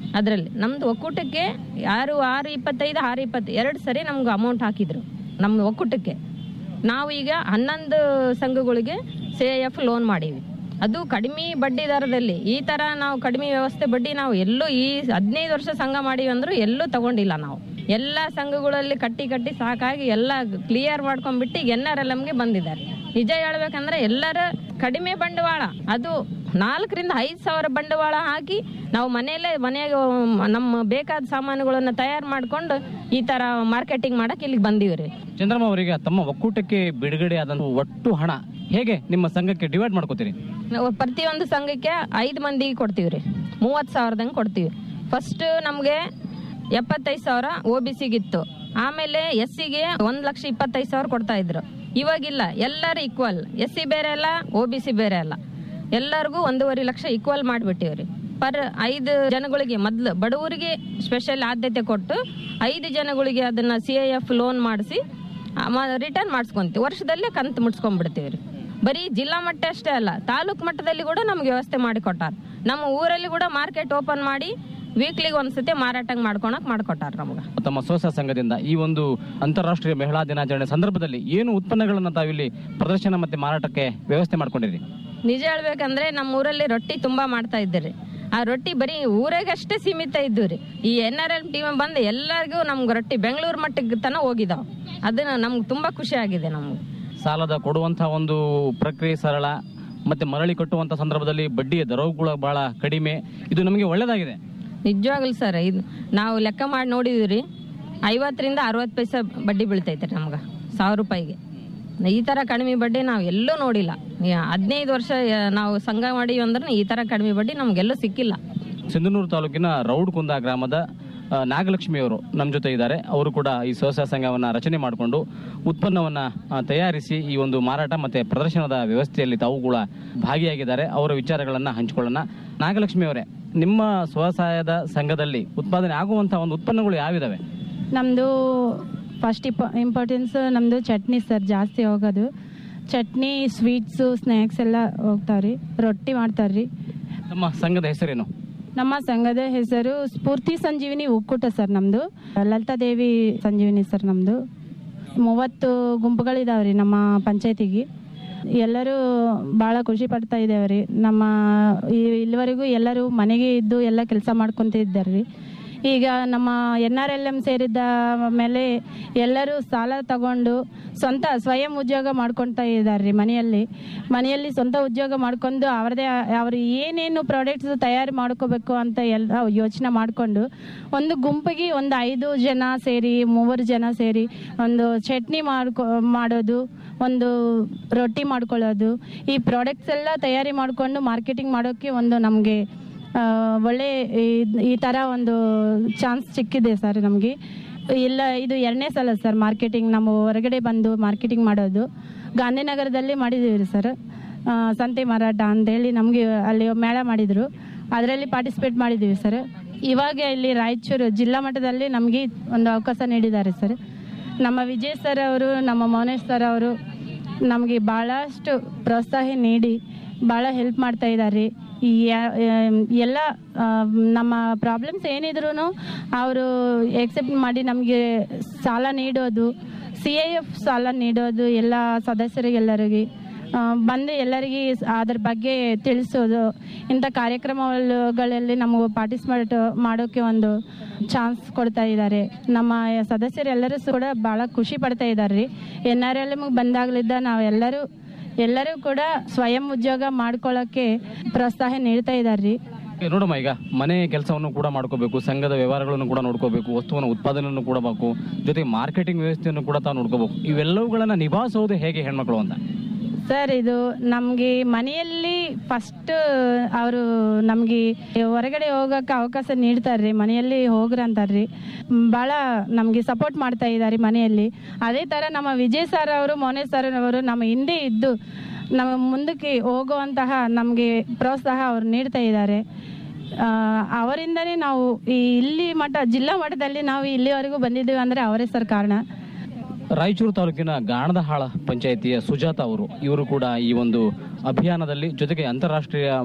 ಅದರಲ್ಲಿ ನಮ್ದು ಒಕ್ಕೂಟಕ್ಕೆ ಯಾರು ಆರು ಇಪ್ಪತ್ತೈದು ಆರು ಇಪ್ಪತ್ತು ಎರಡು ಸರಿ ನಮ್ಗೆ ಅಮೌಂಟ್ ಹಾಕಿದ್ರು ನಮ್ಮ ಒಕ್ಕೂಟಕ್ಕೆ ನಾವು ಈಗ ಹನ್ನೊಂದು ಸಂಘಗಳಿಗೆ ಸಿ ಐ ಎಫ್ ಲೋನ್ ಮಾಡೀವಿ ಅದು ಕಡಿಮೆ ಬಡ್ಡಿ ದರದಲ್ಲಿ ಈ ಥರ ನಾವು ಕಡಿಮೆ ವ್ಯವಸ್ಥೆ ಬಡ್ಡಿ ನಾವು ಎಲ್ಲೂ ಈ ಹದಿನೈದು ವರ್ಷ ಸಂಘ ಮಾಡೀವಿ ಅಂದ್ರೂ ಎಲ್ಲೂ ತಗೊಂಡಿಲ್ಲ ನಾವು ಎಲ್ಲ ಸಂಘಗಳಲ್ಲಿ ಕಟ್ಟಿ ಕಟ್ಟಿ ಸಾಕಾಗಿ ಎಲ್ಲ ಕ್ಲಿಯರ್ ಮಾಡ್ಕೊಂಡ್ಬಿಟ್ಟು ಈಗ ಎನ್ ಆರ್ ಎಲ್ ಎಮ್ಗೆ ಬಂದಿದ್ದಾರೆ ನಿಜ ಹೇಳ್ಬೇಕಂದ್ರೆ ಎಲ್ಲರ ಕಡಿಮೆ ಬಂಡವಾಳ ಅದು ನಾಲ್ಕರಿಂದ ಐದು ಸಾವಿರ ಬಂಡವಾಳ ಹಾಕಿ ನಾವು ಮನೆಯಲ್ಲೇ ಮನೆಯಾಗ ನಮ್ಮ ಬೇಕಾದ ಸಾಮಾನುಗಳನ್ನು ತಯಾರು ಮಾಡ್ಕೊಂಡು ಈ ತರ ಮಾರ್ಕೆಟಿಂಗ್ ಮಾಡಕ್ ಇಲ್ಲಿಗೆ ಬಂದೀವ್ರಿ ಚಂದ್ರಮ್ಮ ಅವರಿಗೆ ತಮ್ಮ ಒಕ್ಕೂಟಕ್ಕೆ ಬಿಡುಗಡೆ ಆದಂತ ಒಟ್ಟು ಹಣ ಹೇಗೆ ನಿಮ್ಮ ಸಂಘಕ್ಕೆ ಡಿವೈಡ್ ಮಾಡ್ಕೋತೀರಿ ನಾವು ಪ್ರತಿಯೊಂದು ಸಂಘಕ್ಕೆ ಐದು ಮಂದಿಗೆ ಕೊಡ್ತೀವಿ ರೀ ಮೂವತ್ತು ಸಾವಿರದಂಗೆ ಕೊಡ್ತೀವಿ ಫಸ್ಟ್ ನಮಗೆ ಎಪ್ಪತ್ತೈದು ಸಾವಿರ ಒ ಬಿ ಸಿಗಿತ್ತು ಆಮೇಲೆ ಎಸ್ ಸಿಗೆ ಒಂದು ಲಕ್ಷ ಇಪ್ಪತ್ತೈದು ಸಾವಿರ ಕೊಡ್ತಾ ಇದ್ರು ಇವಾಗಿಲ್ಲ ಎಲ್ಲರೂ ಈಕ್ವಲ್ ಎಸ್ ಸಿ ಬೇರೆ ಅಲ್ಲ ಒ ಬಿ ಸಿ ಬೇರೆ ಅಲ್ಲ ಎಲ್ಲರಿಗೂ ಒಂದೂವರೆ ಲಕ್ಷ ಈಕ್ವಲ್ ಮಾಡಿಬಿಟ್ಟಿವ್ರಿ ಪರ್ ಐದು ಜನಗಳಿಗೆ ಮೊದಲು ಬಡವರಿಗೆ ಸ್ಪೆಷಲ್ ಆದ್ಯತೆ ಕೊಟ್ಟು ಐದು ಜನಗಳಿಗೆ ಅದನ್ನ ಸಿ ಐ ಎಫ್ ಲೋನ್ ಮಾಡಿಸಿ ರಿಟರ್ನ್ ಮಾಡಿಸ್ಕೊಂತೀವಿ ವರ್ಷದಲ್ಲೇ ಕಂತು ಮುಟ್ಸ್ಕೊಂಡ್ಬಿಡ್ತೀವಿ ರೀ ಬರೀ ಜಿಲ್ಲಾ ಮಟ್ಟ ಅಷ್ಟೇ ಅಲ್ಲ ತಾಲೂಕು ಮಟ್ಟದಲ್ಲಿ ಕೂಡ ನಮ್ಗೆ ವ್ಯವಸ್ಥೆ ಮಾಡಿ ಕೊಟ್ಟಾರ ನಮ್ಮ ಊರಲ್ಲಿ ಕೂಡ ಮಾರ್ಕೆಟ್ ಓಪನ್ ಮಾಡಿ ವೀಕ್ಲಿಗೆ ಒಂದ್ಸತಿ ಮಾರಾಟ ಮಾಡ್ಕೊಳಕ್ ಮಾಡ್ಕೊಟ್ಟಾರ ನಮ್ಗೆ ತಮ್ಮ ಸ್ವಸಹಾಯ ಸಂಘದಿಂದ ಈ ಒಂದು ಅಂತಾರಾಷ್ಟ್ರೀಯ ಮಹಿಳಾ ದಿನಾಚರಣೆ ಸಂದರ್ಭದಲ್ಲಿ ಏನು ಉತ್ಪನ್ನಗಳನ್ನು ತಾವಿಲ್ಲಿ ಪ್ರದರ್ಶನ ಮತ್ತೆ ಮಾರಾಟಕ್ಕೆ ವ್ಯವಸ್ಥೆ ಮಾಡ್ಕೊಂಡಿರಿ ನಿಜ ಹೇಳ್ಬೇಕಂದ್ರೆ ನಮ್ಮ ಊರಲ್ಲಿ ರೊಟ್ಟಿ ತುಂಬಾ ಮಾಡ್ತಾ ಇದ್ದೀರಿ ಆ ರೊಟ್ಟಿ ಬರೀ ಊರಾಗಷ್ಟೇ ಸೀಮಿತ ಇದ್ದು ರೀ ಈ ಎನ್ ಆರ್ ಎಲ್ ಟೀಮ್ ಬಂದು ಎಲ್ಲರಿಗೂ ನಮ್ಗೆ ರೊಟ್ಟಿ ಬೆಂಗಳೂರು ಮಟ್ಟಕ್ಕೆ ತನ ಹೋಗಿದಾವ ಅದನ್ನ ನಮ್ಗೆ ತುಂಬಾ ಖುಷಿ ಆಗಿದೆ ನಮ್ಗೆ ಸಾಲದ ಕೊಡುವಂತಹ ಒಂದು ಪ್ರಕ್ರಿಯೆ ಸರಳ ಮತ್ತೆ ಮರಳಿ ಕಟ್ಟುವಂತ ಸಂದರ್ಭದಲ್ಲಿ ಬಡ್ಡಿಯ ದರಗಳು ಬಹಳ ಕಡಿಮೆ ಇದು ನಮಗೆ ಒಳ್ಳೆಯದಾಗಿದೆ ನಿಜವಾಗ್ಲು ಸರ್ ಇದು ನಾವು ಲೆಕ್ಕ ಮಾಡಿ ನೋಡಿದ್ವಿ ಐವತ್ತರಿಂದ ಅರವತ್ತು ಪೈಸೆ ಬಡ್ಡಿ ಬೀಳ್ತೈತೆ ನಮ್ಗೆ ಸಾವಿರ ರೂಪಾಯಿಗೆ ಈ ಥರ ಕಡಿಮೆ ಬಡ್ಡಿ ನಾವು ಎಲ್ಲೂ ನೋಡಿಲ್ಲ ಹದಿನೈದು ವರ್ಷ ಆ, ನಾವು ಸಂಘ ಮಾಡೀವಿ ಅಂದ್ರೆ ಈ ಥರ ಕಡಿಮೆ ಬಡ್ಡಿ ನಮ್ಗೆಲ್ಲೂ ಸಿಕ್ಕಿಲ್ಲ ಸಿಂಧನೂರು ತಾಲೂಕಿನ ರೌಡ್ಕುಂದ ಗ್ರಾಮದ ಆ, ನಾಗಲಕ್ಷ್ಮಿಯವರು ನಮ್ಮ ಜೊತೆ ಇದ್ದಾರೆ ಅವರು ಕೂಡ ಈ ಸ್ವಸಹಾಯ ಸಂಘವನ್ನ ರಚನೆ ಮಾಡಿಕೊಂಡು ಉತ್ಪನ್ನವನ್ನ ಆ, ತಯಾರಿಸಿ ಈ ಒಂದು ಮಾರಾಟ ಮತ್ತೆ ಪ್ರದರ್ಶನದ ವ್ಯವಸ್ಥೆಯಲ್ಲಿ ತಾವು ಕೂಡ ಭಾಗಿಯಾಗಿದ್ದಾರೆ ಅವರ ವಿಚಾರಗಳನ್ನ ಹಂಚಿಕೊಳ್ಳೋಣ ನಾಗಲಕ್ಷ್ಮಿ ಅವರೇ ನಿಮ್ಮ ಸ್ವಸಹಾಯದ ಸಂಘದಲ್ಲಿ ಉತ್ಪಾದನೆ ಆಗುವಂತಹ ಒಂದು ಉತ್ಪನ್ನಗಳು ಯಾವಿದಾವೆ ನಮ್ಮದು ಫಸ್ಟ್ ಇಪ ಇಂಪಾರ್ಟೆನ್ಸ್ ನಮ್ಮದು ಚಟ್ನಿ ಸರ್ ಜಾಸ್ತಿ ಹೋಗೋದು ಚಟ್ನಿ ಸ್ವೀಟ್ಸು ಸ್ನ್ಯಾಕ್ಸ್ ಎಲ್ಲ ಹೋಗ್ತಾವ್ರಿ ರೊಟ್ಟಿ ಮಾಡ್ತಾರ್ರಿ ನಮ್ಮ ಸಂಘದ ಹೆಸರೇನು ನಮ್ಮ ಸಂಘದ ಹೆಸರು ಸ್ಫೂರ್ತಿ ಸಂಜೀವಿನಿ ಒಕ್ಕೂಟ ಸರ್ ನಮ್ಮದು ಲಲಿತಾದೇವಿ ಸಂಜೀವಿನಿ ಸರ್ ನಮ್ಮದು ಮೂವತ್ತು ಗುಂಪುಗಳಿದಾವ್ರಿ ನಮ್ಮ ಪಂಚಾಯತಿಗೆ ಎಲ್ಲರೂ ಭಾಳ ಖುಷಿ ಪಡ್ತಾ ಇದ್ದೇವೆ ನಮ್ಮ ಈ- ಇಲ್ಲಿವರೆಗೂ ಎಲ್ಲರೂ ಮನೆಗೆ ಇದ್ದು ಎಲ್ಲ ಕೆಲಸ ಮಾಡ್ಕೊತ ಇದ್ದಾರೆ ರೀ ಈಗ ನಮ್ಮ ಎನ್ ಆರ್ ಎಲ್ ಎಮ್ ಸೇರಿದ್ದ ಮೇಲೆ ಎಲ್ಲರೂ ಸಾಲ ತಗೊಂಡು ಸ್ವಂತ ಸ್ವಯಂ ಉದ್ಯೋಗ ಮಾಡ್ಕೊತಾ ಇದ್ದಾರೆ ರೀ ಮನೆಯಲ್ಲಿ ಮನೆಯಲ್ಲಿ ಸ್ವಂತ ಉದ್ಯೋಗ ಮಾಡ್ಕೊಂಡು ಅವ್ರದೇ ಅವರು ಏನೇನು ಪ್ರಾಡಕ್ಟ್ಸ್ ತಯಾರು ಮಾಡ್ಕೋಬೇಕು ಅಂತ ಎಲ್ಲ ಯೋಚನೆ ಮಾಡಿಕೊಂಡು ಒಂದು ಗುಂಪಿಗೆ ಒಂದು ಐದು ಜನ ಸೇರಿ ಮೂವರು ಜನ ಸೇರಿ ಒಂದು ಚಟ್ನಿ ಮಾಡ್ಕೊ ಮಾಡೋದು ಒಂದು ರೊಟ್ಟಿ ಮಾಡ್ಕೊಳ್ಳೋದು ಈ ಪ್ರಾಡಕ್ಟ್ಸ್ ಎಲ್ಲ ತಯಾರಿ ಮಾಡಿಕೊಂಡು ಮಾರ್ಕೆಟಿಂಗ್ ಮಾಡೋಕ್ಕೆ ಒಂದು ನಮಗೆ ಒಳ್ಳೆ ಈ- ಈ ಥರ ಒಂದು ಚಾನ್ಸ್ ಸಿಕ್ಕಿದೆ ಸರ್ ನಮಗೆ ಇಲ್ಲ ಇದು ಎರಡನೇ ಸಲ ಸರ್ ಮಾರ್ಕೆಟಿಂಗ್ ನಾವು ಹೊರಗಡೆ ಬಂದು ಮಾರ್ಕೆಟಿಂಗ್ ಮಾಡೋದು ಗಾಂಧಿನಗರದಲ್ಲಿ ಮಾಡಿದ್ದೀವಿ ರೀ ಸರ್ ಆ, ಸಂತೆ ಮಾರಾಟ ಅಂತೇಳಿ ನಮಗೆ ಅಲ್ಲಿ ಮೇಳ ಮಾಡಿದರು ಅದರಲ್ಲಿ ಪಾರ್ಟಿಸಿಪೇಟ್ ಮಾಡಿದ್ದೀವಿ ಸರ್ ಇವಾಗ ಇಲ್ಲಿ ರಾಯಚೂರು ಜಿಲ್ಲಾ ಮಟ್ಟದಲ್ಲಿ ನಮಗೆ ಒಂದು ಅವಕಾಶ ನೀಡಿದ್ದಾರೆ ಸರ್ ನಮ್ಮ ವಿಜಯ್ ಸರ್ ಅವರು ನಮ್ಮ ಮೌನೇಶ್ ಸರ್ ಅವರು ನಮಗೆ ಭಾಳಷ್ಟು ಪ್ರೋತ್ಸಾಹ ನೀಡಿ ಭಾಳ ಹೆಲ್ಪ್ ಮಾಡ್ತಾ ಇದ್ದಾರೆ ಈ ಯಾ- ಎಲ್ಲ ಆ, ನಮ್ಮ ಪ್ರಾಬ್ಲಮ್ಸ್ ಏನಿದ್ರು ಅವರು ಎಕ್ಸೆಪ್ಟ್ ಮಾಡಿ ನಮಗೆ ಸಾಲ ನೀಡೋದು ಸಿ ಐ ಎಫ್ ಸಾಲ ನೀಡೋದು ಎಲ್ಲ ಸದಸ್ಯರಿಗೆಲ್ಲರಿಗೆ ಆ, ಬಂದು ಎಲ್ಲರಿಗೆ ಅದ್ರ ಬಗ್ಗೆ ತಿಳಿಸೋದು ಇಂಥ ಕಾರ್ಯಕ್ರಮಗಳಲ್ಲಿ ನಮಗೆ ಪಾರ್ಟಿಸಿಪೇಟ್ ಮಾಡೋಕ್ಕೆ ಒಂದು ಚಾನ್ಸ್ ಕೊಡ್ತಾ ಇದ್ದಾರೆ ನಮ್ಮ ಸದಸ್ಯರೆಲ್ಲರೂ ಕೂಡ ಭಾಳ ಖುಷಿ ಪಡ್ತಾ ಇದ್ದಾರೆ ರೀ ಎನ್ ಆರ್ ಎಲ್ ಎಮ್ಗೆ ಬಂದಾಗಲಿದ್ದ ನಾವೆಲ್ಲರೂ ಎಲ್ಲರೂ ಕೂಡ ಸ್ವಯಂ ಉದ್ಯೋಗ ಮಾಡ್ಕೊಳ್ಳೋಕ್ಕೆ ಪ್ರೋತ್ಸಾಹ ನೀಡ್ತಾ ಇದ್ದಾರೆ ರೀ ಏ, ನೋಡಮ್ಮ ಈಗ ಮನೆ ಕೆಲಸವನ್ನು ಕೂಡ ಮಾಡ್ಕೋಬೇಕು ಸಂಘದ ವ್ಯವಹಾರಗಳನ್ನು ಕೂಡ ನೋಡ್ಕೋಬೇಕು ವಸ್ತುವನ್ನು ಉತ್ಪಾದನೆಯನ್ನು ಕೂಡ ಬೇಕು ಜೊತೆಗೆ ಮಾರ್ಕೆಟಿಂಗ್ ವ್ಯವಸ್ಥೆಯನ್ನು ಕೂಡ ತಾವು ನೋಡ್ಕೋಬೇಕು ಇವೆಲ್ಲವುಗಳನ್ನ ನಿಭಾಯಿಸೋದು ಹೇಗೆ ಹೆಣ್ಮಕ್ಳು ಅಂತ ಸರ್ ಇದು ನಮಗೆ ಮನೆಯಲ್ಲಿ ಫಸ್ಟ್ ಅವರು ನಮಗೆ ಹೊರಗಡೆ ಹೋಗೋಕೆ ಅವಕಾಶ ನೀಡ್ತಾರೆ ಮನೆಯಲ್ಲಿ ಹೋಗ್ರಿ ಅಂತಾರ್ರಿ ಭಾಳ ನಮಗೆ ಸಪೋರ್ಟ್ ಮಾಡ್ತಾ ಇದ್ದಾರೆ ಮನೆಯಲ್ಲಿ ಅದೇ ಥರ ನಮ್ಮ ವಿಜಯ್ ಸರ್ ಅವರು ಮೋನೇಶ್ ಸರ್ ಅವರು ನಮ್ಮ ಹಿಂದೆ ಇದ್ದು ನಮ್ಮ ಮುಂದಕ್ಕೆ ಹೋಗುವಂತಹ ನಮಗೆ ಪ್ರೋತ್ಸಾಹ ಅವರು ನೀಡ್ತಾ ಇದ್ದಾರೆ ಆ, ಅವರಿಂದನೇ ನಾವು ಈ ಇಲ್ಲಿ ಮಟ್ಟ ಜಿಲ್ಲಾ ಮಟ್ಟದಲ್ಲಿ ನಾವು ಇಲ್ಲಿವರೆಗೂ ಬಂದಿದ್ದೀವಿ ಅಂದರೆ ಅವರೇ ಸರ್ ಕಾರಣ ರಾಯಚೂರು ತಾಲೂಕಿನ ಗಾಣದಹಾಳ ಪಂಚಾಯಿತಿಯ ಸುಜಾತ ಅವರು ಇವರು ಕೂಡ ಈ ಒಂದು ಅಭಿಯಾನದಲ್ಲಿ ಜೊತೆಗೆ ಅಂತಾರಾಷ್ಟ್ರೀಯ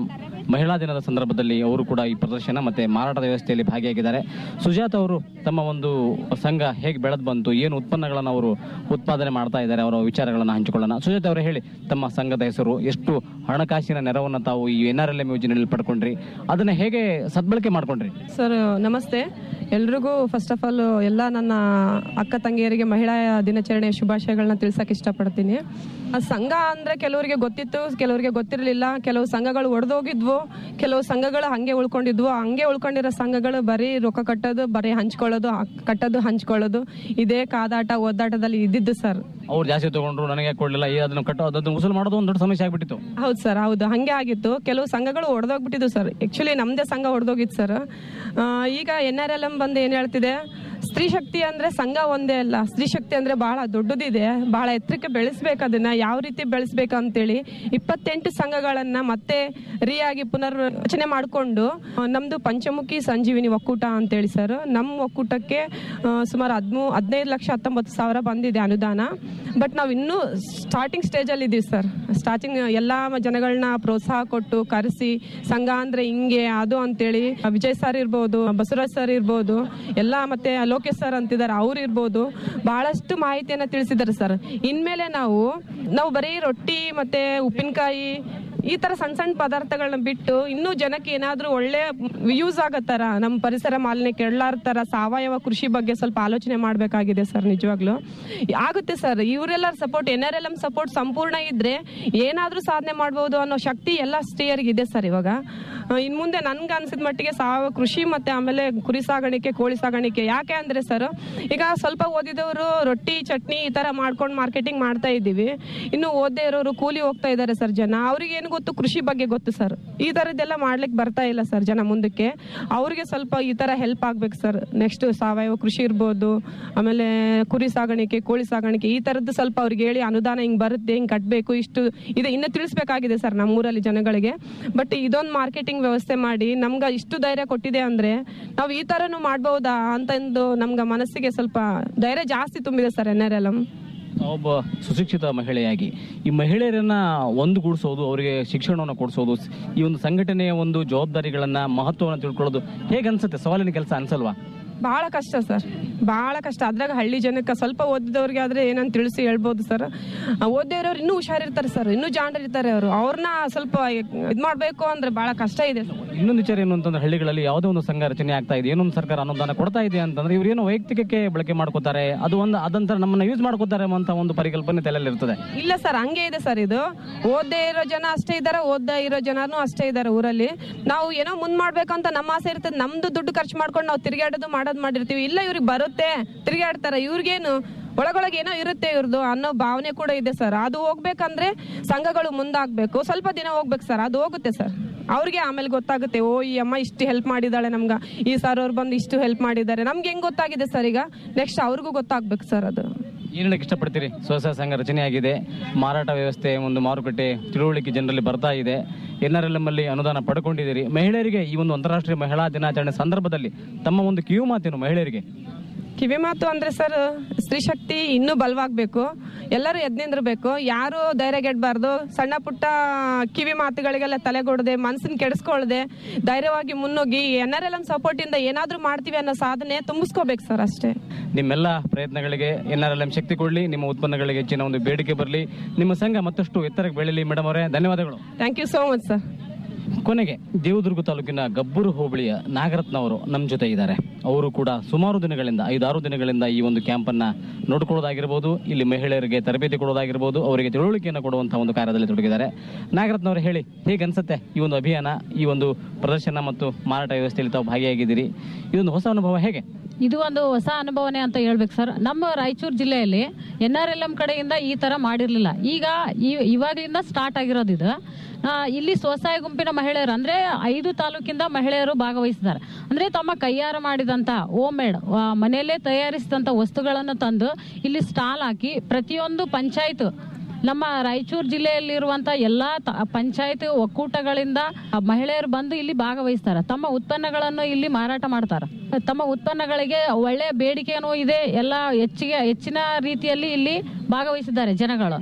ಮಹಿಳಾ ದಿನದ ಸಂದರ್ಭದಲ್ಲಿ ಅವರು ಕೂಡ ಈ ಪ್ರದರ್ಶನ ಮತ್ತೆ ಮಾರಾಟದ ವ್ಯವಸ್ಥೆಯಲ್ಲಿ ಭಾಗಿಯಾಗಿದ್ದಾರೆ ಸುಜಾತ ಅವರು ತಮ್ಮ ಒಂದು ಸಂಘ ಹೇಗೆ ಬೆಳೆದು ಬಂತು ಏನು ಉತ್ಪನ್ನಗಳನ್ನು ಅವರು ಉತ್ಪಾದನೆ ಮಾಡ್ತಾ ಇದ್ದಾರೆ ಅವರ ವಿಚಾರಗಳನ್ನು ಹಂಚಿಕೊಳ್ಳೋಣ ಸುಜಾತ ಅವರೇ ಹೇಳಿ ತಮ್ಮ ಸಂಘದ ಹೆಸರು ಎಷ್ಟು ಹಣಕಾಸಿನ ನೆರವನ್ನು ತಾವು ಈ ಎನ್ ಆರ್ ಎಲ್ ಎಂ ಯೋಜನೆಯಲ್ಲಿ ಪಡ್ಕೊಂಡ್ರಿ ಅದನ್ನ ಹೇಗೆ ಸದ್ಬಳಕೆ ಮಾಡ್ಕೊಂಡ್ರಿ ಸರ್ ನಮಸ್ತೆ ಎಲ್ರಿಗೂ ಫಸ್ಟ್ ಆಫ್ ಆಲ್ ಎಲ್ಲ ನನ್ನ ಅಕ್ಕ ತಂಗಿಯರಿಗೆ ಮಹಿಳಾ ದಿನಾಚರಣೆ ಶುಭಾಶಯಗಳನ್ನ ತಿಳ್ಸಕ್ಕೆ ಇಷ್ಟಪಡ್ತೀನಿ ಆ ಸಂಘ ಅಂದ್ರೆ ಕೆಲವರಿಗೆ ಗೊತ್ತಿತ್ತು ಕೆಲವರಿಗೆ ಗೊತ್ತಿರಲಿಲ್ಲ ಕೆಲವು ಸಂಘಗಳು ಒಡೆದೋಗಿದ್ವು ಕೆಲವು ಸಂಘಗಳು ಹಂಗೆ ಉಳ್ಕೊಂಡಿದ್ವು ಹಂಗೆ ಉಳ್ಕೊಂಡಿರೋ ಸಂಘಗಳು ಬರೀ ರೊಕ್ಕ ಕಟ್ಟೋದು ಬರೀ ಹಂಚ್ಕೊಳ್ಳೋದು ಆ- ಕಟ್ಟೋದು ಹಂಚ್ಕೊಳ್ಳೋದು ಇದೇ ಕಾದಾಟ ಒದ್ದಾಟದಲ್ಲಿ ಇದ್ದಿದ್ದು ಸರ್ ಅವ್ರು ಜಾಸ್ತಿ ತಗೊಂಡ್ರು ನನಗೆ ಕೊಡ್ಲಿಲ್ಲ ಈ ಅದನ್ನ ಕಟ್ಟೋ ಅದನ್ನ ಉಸುಲು ಮಾಡೋದು ಒಂದು ದೊಡ್ಡ ಸಮಸ್ಯೆ ಆಗ್ಬಿಟ್ಟಿತ್ತು ಹೌದು ಸರ್ ಹೌದು ಹಂಗೆ ಆಗಿತ್ತು ಕೆಲವು ಸಂಘಗಳು ಒಡೆದೋಗ್ಬಿಟ್ಟಿದ್ವು ಸರ್ ಆಕ್ಚುಲಿ ನಮ್ದೇ ಸಂಘ ಹೊಡೆದೋಗಿತ್ತು ಸರ್ ಆ, ಈಗ ಎನ್ ಆರ್ ಎಲ್ ಎಂ ಬಂದು ಏನ್ ಹೇಳ್ತಿದೆ ಸ್ತ್ರೀ ಶಕ್ತಿ ಅಂದ್ರೆ ಸಂಘ ಒಂದೇ ಅಲ್ಲ ಸ್ತ್ರೀ ಶಕ್ತಿ ಅಂದ್ರೆ ಬಹಳ ದೊಡ್ಡದಿದೆ ಬಹಳ ಎತ್ತರಕ್ಕೆ ಬೆಳೆಸ್ಬೇಕು ಅದನ್ನ ಯಾವ ರೀತಿ ಬೆಳೆಸ್ಬೇಕು ಅಂತೇಳಿ ಇಪ್ಪತ್ತೆಂಟು ಸಂಘಗಳನ್ನ ಮತ್ತೆ ರೀಯಾಗಿ ಪುನರ್ ರಚನೆ ಮಾಡಿಕೊಂಡು ನಮ್ದು ಪಂಚಮುಖಿ ಸಂಜೀವಿನಿ ಒಕ್ಕೂಟ ಅಂತೇಳಿ ಸರ್ ನಮ್ಮ ಒಕ್ಕೂಟಕ್ಕೆ ಆ, ಸುಮಾರು ಹದ್ಮೂ ಹದಿನೈದು ಲಕ್ಷ ಹತ್ತೊಂಬತ್ತು ಸಾವಿರ ಬಂದಿದೆ ಅನುದಾನ ಬಟ್ ನಾವು ಇನ್ನೂ ಸ್ಟಾರ್ಟಿಂಗ್ ಸ್ಟೇಜಲ್ಲಿ ಇದ್ದೀವಿ ಸರ್ ಸ್ಟಾರ್ಟಿಂಗ್ ಎಲ್ಲ ಜನಗಳನ್ನ ಪ್ರೋತ್ಸಾಹ ಕೊಟ್ಟು ಕರೆಸಿ ಸಂಘ ಅಂದ್ರೆ ಹಿಂಗೆ ಅದು ಅಂತೇಳಿ ವಿಜಯ್ ಸರ್ ಇರ್ಬೋದು ಬಸವರಾಜ್ ಸರ್ ಇರ್ಬೋದು ಎಲ್ಲ ಮತ್ತೆ ಲೋಕೇಶ್ ಸರ್ ಅಂತಿದ್ದಾರೆ ಅವ್ರು ಇರ್ಬೋದು ಬಹಳಷ್ಟು ಮಾಹಿತಿಯನ್ನ ತಿಳಿಸಿದ್ದಾರೆ ಸರ್ ಇನ್ಮೇಲೆ ನಾವು ನಾವು ಬರೀ ರೊಟ್ಟಿ ಮತ್ತೆ ಉಪ್ಪಿನಕಾಯಿ ಈ ತರ ಸಣ್ಣ ಸಣ್ಣ ಪದಾರ್ಥಗಳನ್ನ ಬಿಟ್ಟು ಇನ್ನೂ ಜನಕ್ಕೆ ಏನಾದ್ರೂ ಒಳ್ಳೆ ಯೂಸ್ ಆಗತ್ತಾರ ನಮ್ಮ ಪರಿಸರ ಮಾಲಿನ್ಯ ಕೆಡಲಾರ್ತರ ಸಾವಯವ ಕೃಷಿ ಬಗ್ಗೆ ಸ್ವಲ್ಪ ಆಲೋಚನೆ ಮಾಡಬೇಕಾಗಿದೆ ಸರ್ ನಿಜವಾಗ್ಲೂ ಆಗುತ್ತೆ ಸರ್ ಇವರೆಲ್ಲರ support N R L M support ಸಂಪೂರ್ಣ ಇದ್ರೆ ಏನಾದ್ರೂ ಸಾಧನೆ ಮಾಡ್ಬೋದು ಅನ್ನೋ ಶಕ್ತಿ ಎಲ್ಲ ಸ್ತ್ರೀಯರಿಗೆ ಇದೆ ಸರ್ ಇವಾಗ ಆ, ಇನ್ ಮುಂದೆ ನನ್ಗೆ ಅನ್ಸಿದ ಮಟ್ಟಿಗೆ ಸಾವಯವ ಕೃಷಿ ಮತ್ತೆ ಆಮೇಲೆ ಕುರಿ ಸಾಗಾಣಿಕೆ ಕೋಳಿ ಸಾಗಾಣಿಕೆ ಯಾಕೆ ಅಂದ್ರೆ ಸರ್ ಈಗ ಸ್ವಲ್ಪ ಓದಿದವರು ರೊಟ್ಟಿ ಚಟ್ನಿ ಈ ತರ ಮಾಡ್ಕೊಂಡು ಮಾರ್ಕೆಟಿಂಗ್ ಮಾಡ್ತಾ ಇದ್ದೀವಿ ಇನ್ನು ಓದೇ ಇರೋರು ಕೂಲಿ ಹೋಗ್ತಾ ಇದ್ದಾರೆ ಸರ್ ಜನ ಅವ್ರಿಗೆ ಏನು ಗೊತ್ತು ಕೃಷಿ ಬಗ್ಗೆ ಗೊತ್ತು ಸರ್ ಈ ತರದ್ದೆಲ್ಲ ಮಾಡ್ಲಿಕ್ಕೆ ಬರ್ತಾ ಇಲ್ಲ ಸರ್ ಜನ ಮುಂದಕ್ಕೆ ಅವ್ರಿಗೆ ಸ್ವಲ್ಪ ಈ ತರ ಹೆಲ್ಪ್ ಆಗ್ಬೇಕು ಸರ್ ನೆಕ್ಸ್ಟ್ ಸಾವಯವ ಕೃಷಿ ಇರ್ಬೋದು ಆಮೇಲೆ ಕುರಿ ಸಾಗಾಣಿಕೆ ಕೋಳಿ ಸಾಗಾಣಿಕೆ ಈ ತರದ್ದು ಸ್ವಲ್ಪ ಅವ್ರಿಗೆ ಹೇಳಿ ಅನುದಾನ ಹಿಂಗ್ ಬರುತ್ತೆ ಹಿಂಗ್ ಕಟ್ಟಬೇಕು ಇಷ್ಟು ಇದೆ ಇನ್ನು ತಿಳಿಸ್ಬೇಕಾಗಿದೆ ಸರ್ ನಮ್ಮೂರಲ್ಲಿ ಜನಗಳಿಗೆ ಬಟ್ ಇದೊಂದು ಮಾರ್ಕೆಟಿಂಗ್ ವ್ಯವಸ್ಥೆ ಮಾಡಿ ನಮ್ಗೆ ಇಷ್ಟು ಧೈರ್ಯ ಕೊಟ್ಟಿದೆ ಅಂದ್ರೆ ನಾವು ಈ ತರನು ಮಾಡ್ಬಹುದಾ ಅಂತಂದು ನಮ್ಗೆ ಮನಸ್ಸಿಗೆ ಸ್ವಲ್ಪ ಧೈರ್ಯ ಜಾಸ್ತಿ ತುಂಬಿದೆ ಸರ್ ಎನ್ ಆರ್ ಎಲ್ ಒಬ್ಬ ಸುಶಿಕ್ಷಿತ ಮಹಿಳೆಯಾಗಿ ಈ ಮಹಿಳೆಯರನ್ನ ಒಂದುಗೂಡಿಸೋದು ಅವರಿಗೆ ಶಿಕ್ಷಣವನ್ನು ಕೊಡಿಸೋದು ಈ ಒಂದು ಸಂಘಟನೆಯ ಒಂದು ಜವಾಬ್ದಾರಿಗಳನ್ನ ಮಹತ್ವವನ್ನು ತಿಳ್ಕೊಳ್ಳೋದು ಹೇಗೆ ಅನ್ಸುತ್ತೆ ಸವಾಲಿನ ಕೆಲಸ ಅನ್ಸಲ್ವಾ ಬಹಳ ಕಷ್ಟ ಸರ್ ಬಹಳ ಕಷ್ಟ ಅದ್ರಾಗ ಹಳ್ಳಿ ಜನಕ್ಕೆ ಸ್ವಲ್ಪ ಓದಿದವ್ರಿಗೆ ಆದ್ರೆ ಏನಂತ ತಿಳಿಸಿ ಹೇಳ್ಬೋದು ಸರ್ ಓದಿರೋರು ಇನ್ನೂ ಹುಷಾರಿರ್ತಾರೆ ಸರ್ ಇನ್ನೂ ಜಾಣರಿರ್ತಾರೆ ಅವರು ಅವ್ರನ್ನ ಸ್ವಲ್ಪ ಇದ್ ಮಾಡ್ಬೇಕು ಅಂದ್ರೆ ಬಹಳ ಕಷ್ಟ ಇದೆ ಸರ್ ಇನ್ನೊಂದು ವಿಚಾರ ಏನು ಅಂತಂದ್ರೆ ಹಳ್ಳಿಗಳಲ್ಲಿ ಯಾವುದೋ ಒಂದು ಸಂಘ ರಚನೆ ಆಗ್ತಾ ಇದೆ ಏನೊಂದು ಸರ್ಕಾರ ಅನುದಾನ ಕೊಡ್ತಾ ಇದೆ ಅಂತಂದ್ರೆ ಇವ್ರು ಏನೋ ವೈಯಕ್ತಿಕಕ್ಕೆ ಬಳಕೆ ಮಾಡ್ಕೋತಾರೆ ಅದು ಒಂದು ಅದಂತರ ನಮ್ಮನ್ನ ಯೂಸ್ ಮಾಡ್ಕೋತಾರೆ ಅಂತ ಒಂದು ಪರಿಕಲ್ಪನೆ ತಲೆಯಲ್ಲಿ ಇರ್ತದೆ ಇಲ್ಲ ಸರ್ ಹಂಗೆ ಇದೆ ಸರ್ ಇದು ಓದ್ದೇ ಇರೋ ಜನ ಅಷ್ಟೇ ಇದ್ದಾರೆ ಓದ್ದೇ ಇರೋ ಜನನು ಅಷ್ಟೇ ಇದ್ದಾರೆ ಊರಲ್ಲಿ ನಾವು ಏನೋ ಮುಂದ್ ಮಾಡ್ಬೇಕಂತ ನಮ್ಮ ಆಸೆ ಇರ್ತದೆ ನಮ್ದು ದುಡ್ಡು ಖರ್ಚು ಮಾಡ್ಕೊಂಡು ನಾವು ತಿರುಗಾಡೋದು ಮಾಡೋದು ಮಾಡಿರ್ತೀವಿ ಇಲ್ಲ ಇವ್ರಿಗೆ ಬರುತ್ತೆ ತಿರುಗಾಡ್ತಾರೆ ಇವ್ರಿಗೇನು ಒಳಗೊಳಗೆ ಏನೋ ಇರುತ್ತೆ ಇವ್ರದ್ದು ಅನ್ನೋ ಭಾವನೆ ಕೂಡ ಇದೆ ಸರ್ ಅದು ಹೋಗ್ಬೇಕಂದ್ರೆ ಸಂಘಗಳು ಮುಂದಾಗ್ಬೇಕು ಸ್ವಲ್ಪ ದಿನ ಹೋಗ್ಬೇಕು ಸರ್ ಅದು ಹೋಗುತ್ತೆ ಸರ್ ಅವ್ರಿಗೆ ಆಮೇಲೆ ಗೊತ್ತಾಗುತ್ತೆ ಓ ಈ ಅಮ್ಮ ಇಷ್ಟು ಹೆಲ್ಪ್ ಮಾಡಿದಾಳೆ ನಮ್ಗ ಈ ಸರ್ ಅವ್ರು ಬಂದು ಇಷ್ಟು ಹೆಲ್ಪ್ ಮಾಡಿದ್ದಾರೆ ನಮ್ಗೆ ಹೆಂಗ್ ಗೊತ್ತಾಗಿದೆ ಸರ್ ಈಗ ನೆಕ್ಸ್ಟ್ ಅವ್ರಿಗೂ ಗೊತ್ತಾಗ್ಬೇಕು ಸರ್ ಅದು ಏನ್ ಹೇಳಕ್ ಇಷ್ಟಪಡ್ತೀರಿ ಸ್ವಸಹಾಯ ಸಂಘ ರಚನೆ ಆಗಿದೆ ಮಾರಾಟ ವ್ಯವಸ್ಥೆ ಒಂದು ಮಾರುಕಟ್ಟೆ ತಿಳುವಳಿಕೆ ಜನರಲ್ಲಿ ಬರ್ತಾ ಇದೆ ಎನ್ ಆರ್ ಎಲ್ ಎಂ ಅಲ್ಲಿ ಅನುದಾನ ಪಡ್ಕೊಂಡಿದ್ದೀರಿ ಮಹಿಳೆಯರಿಗೆ ಈ ಒಂದು ಅಂತಾರಾಷ್ಟ್ರೀಯ ಮಹಿಳಾ ದಿನಾಚರಣೆ ಸಂದರ್ಭದಲ್ಲಿ ತಮ್ಮ ಒಂದು ಕಿವಿ ಮಾತೇನು ಮಹಿಳೆಯರಿಗೆ ಕಿವಿ ಮಾತು ಅಂದ್ರೆ ಸರ್ ಸ್ತ್ರೀ ಶಕ್ತಿ ಇನ್ನೂ ಬಲವಾಗಬೇಕು ಎಲ್ಲರೂ ಎದ್ ನಿಂದಿರ್ಬೇಕು ಯಾರು ಧೈರ್ಯಗೆಡ್ಬಾರ್ದು ಸಣ್ಣ ಪುಟ್ಟ ಕಿವಿ ಮಾತುಗಳಿಗೆಲ್ಲ ತಲೆಗೊಡದೆ ಮನ್ಸನ್ ಕೆಡಿಸ್ಕೊಳ್ದೆ ಧೈರ್ಯವಾಗಿ ಮುನ್ನುಗ್ಗಿ N R L M support ಇಂದ ಏನಾದ್ರೂ ಮಾಡ್ತೀವಿ ಅನ್ನೋ ಸಾಧನೆ ತುಂಬಿಸ್ಕೋಬೇಕು ಸರ್ ಅಷ್ಟೇ ನಿಮ್ಮೆಲ್ಲ ಪ್ರಯತ್ನಗಳಿಗೆ ಎನ್ ಆರ್ ಎಲ್ ಎಂ ಶಕ್ತಿ ಕೊಡಲಿ ನಿಮ್ಮ ಉತ್ಪನ್ನಗಳಿಗೆ ಹೆಚ್ಚಿನ ಒಂದು ಬೇಡಿಕೆ ಬರಲಿ ನಿಮ್ಮ ಸಂಘ ಮತ್ತಷ್ಟು ಎತ್ತರಕ್ಕೆ ಬೆಳೀಲಿ ಮೇಡಮ್ ಅವರೇ ಧನ್ಯವಾದಗಳು thank you so much sir ಕೊನೆಗೆ ದೇವದುರ್ಗ ತಾಲೂಕಿನ ಗಬ್ಬೂರು ಹೋಬಳಿಯ ನಾಗರತ್ನ ಅವರು ನಮ್ಮ ಜೊತೆ ಇದ್ದಾರೆ ಅವರು ಕೂಡ ಸುಮಾರು ದಿನಗಳಿಂದ ಐದಾರು ದಿನಗಳಿಂದ ಈ ಒಂದು ಕ್ಯಾಂಪ್ ಅನ್ನ ನೋಡ್ಕೊಳ್ಳೋದಾಗಿರ್ಬೋದು ಇಲ್ಲಿ ಮಹಿಳೆಯರಿಗೆ ತರಬೇತಿ ಕೊಡೋದಾಗಿರ್ಬೋದು ಅವರಿಗೆ ತಿಳುವಳಿಕೆಯನ್ನು ಕೊಡುವಂತಹ ಒಂದು ಕಾರ್ಯದಲ್ಲಿ ತೊಡಗಿದ್ದಾರೆ ನಾಗರತ್ನ ಅವರು ಹೇಳಿ ಹೇಗೆ ಅನ್ಸುತ್ತೆ ಈ ಒಂದು ಅಭಿಯಾನ ಈ ಒಂದು ಪ್ರದರ್ಶನ ಮತ್ತು ಮಾರಾಟ ವ್ಯವಸ್ಥೆಯಲ್ಲಿ ತಾವು ಭಾಗಿಯಾಗಿದ್ದೀರಿ ಇದೊಂದು ಹೊಸ ಅನುಭವ ಹೇಗೆ ಇದು ಒಂದು ಹೊಸ ಅನುಭವನೇ ಅಂತ ಹೇಳ್ಬೇಕು ಸರ್ ನಮ್ಮ ರಾಯಚೂರು ಜಿಲ್ಲೆಯಲ್ಲಿ ಎನ್ ಆರ್ ಎಲ್ ಎಂ ಕಡೆಯಿಂದ ಈ ತರ ಮಾಡಿರ್ಲಿಲ್ಲ ಈಗ ಈ- ಇವಾಗ್ಲಿಂದ ಸ್ಟಾರ್ಟ್ ಆಗಿರೋದು ಇದು ಆ, ಇಲ್ಲಿ ಸ್ವಸಹಾಯ ಗುಂಪಿನ ಮಹಿಳೆಯರು ಅಂದ್ರೆ ಐದು ತಾಲೂಕಿಂದ ಮಹಿಳೆಯರು ಭಾಗವಹಿಸಿದ್ದಾರೆ ಅಂದ್ರೆ ತಮ್ಮ ಕೈಯಾರ ಮಾಡಿದಂತ ಓಮ್ ಮೇಡ್ ಮನೆಯಲ್ಲೇ ತಯಾರಿಸಿದಂತ ವಸ್ತುಗಳನ್ನು ತಂದು ಇಲ್ಲಿ ಸ್ಟಾಲ್ ಹಾಕಿ ಪ್ರತಿಯೊಂದು ಪಂಚಾಯತ್ ನಮ್ಮ ರಾಯಚೂರು ಜಿಲ್ಲೆಯಲ್ಲಿರುವಂತ ಎಲ್ಲಾ ತ- ಪಂಚಾಯತ್ ಒಕ್ಕೂಟಗಳಿಂದ ಆ ಮಹಿಳೆಯರು ಬಂದು ಇಲ್ಲಿ ಭಾಗವಹಿಸ್ತಾರೆ ತಮ್ಮ ಉತ್ಪನ್ನಗಳನ್ನು ಇಲ್ಲಿ ಮಾರಾಟ ಮಾಡ್ತಾರೆ ತಮ್ಮ ಉತ್ಪನ್ನಗಳಿಗೆ ಒಳ್ಳೆ ಬೇಡಿಕೆನೂ ಇದೆ ಎಲ್ಲ ಹೆಚ್ಚಿಗೆ ಹೆಚ್ಚಿನ ರೀತಿಯಲ್ಲಿ ಇಲ್ಲಿ ಭಾಗವಹಿಸಿದ್ದಾರೆ ಜನಗಳು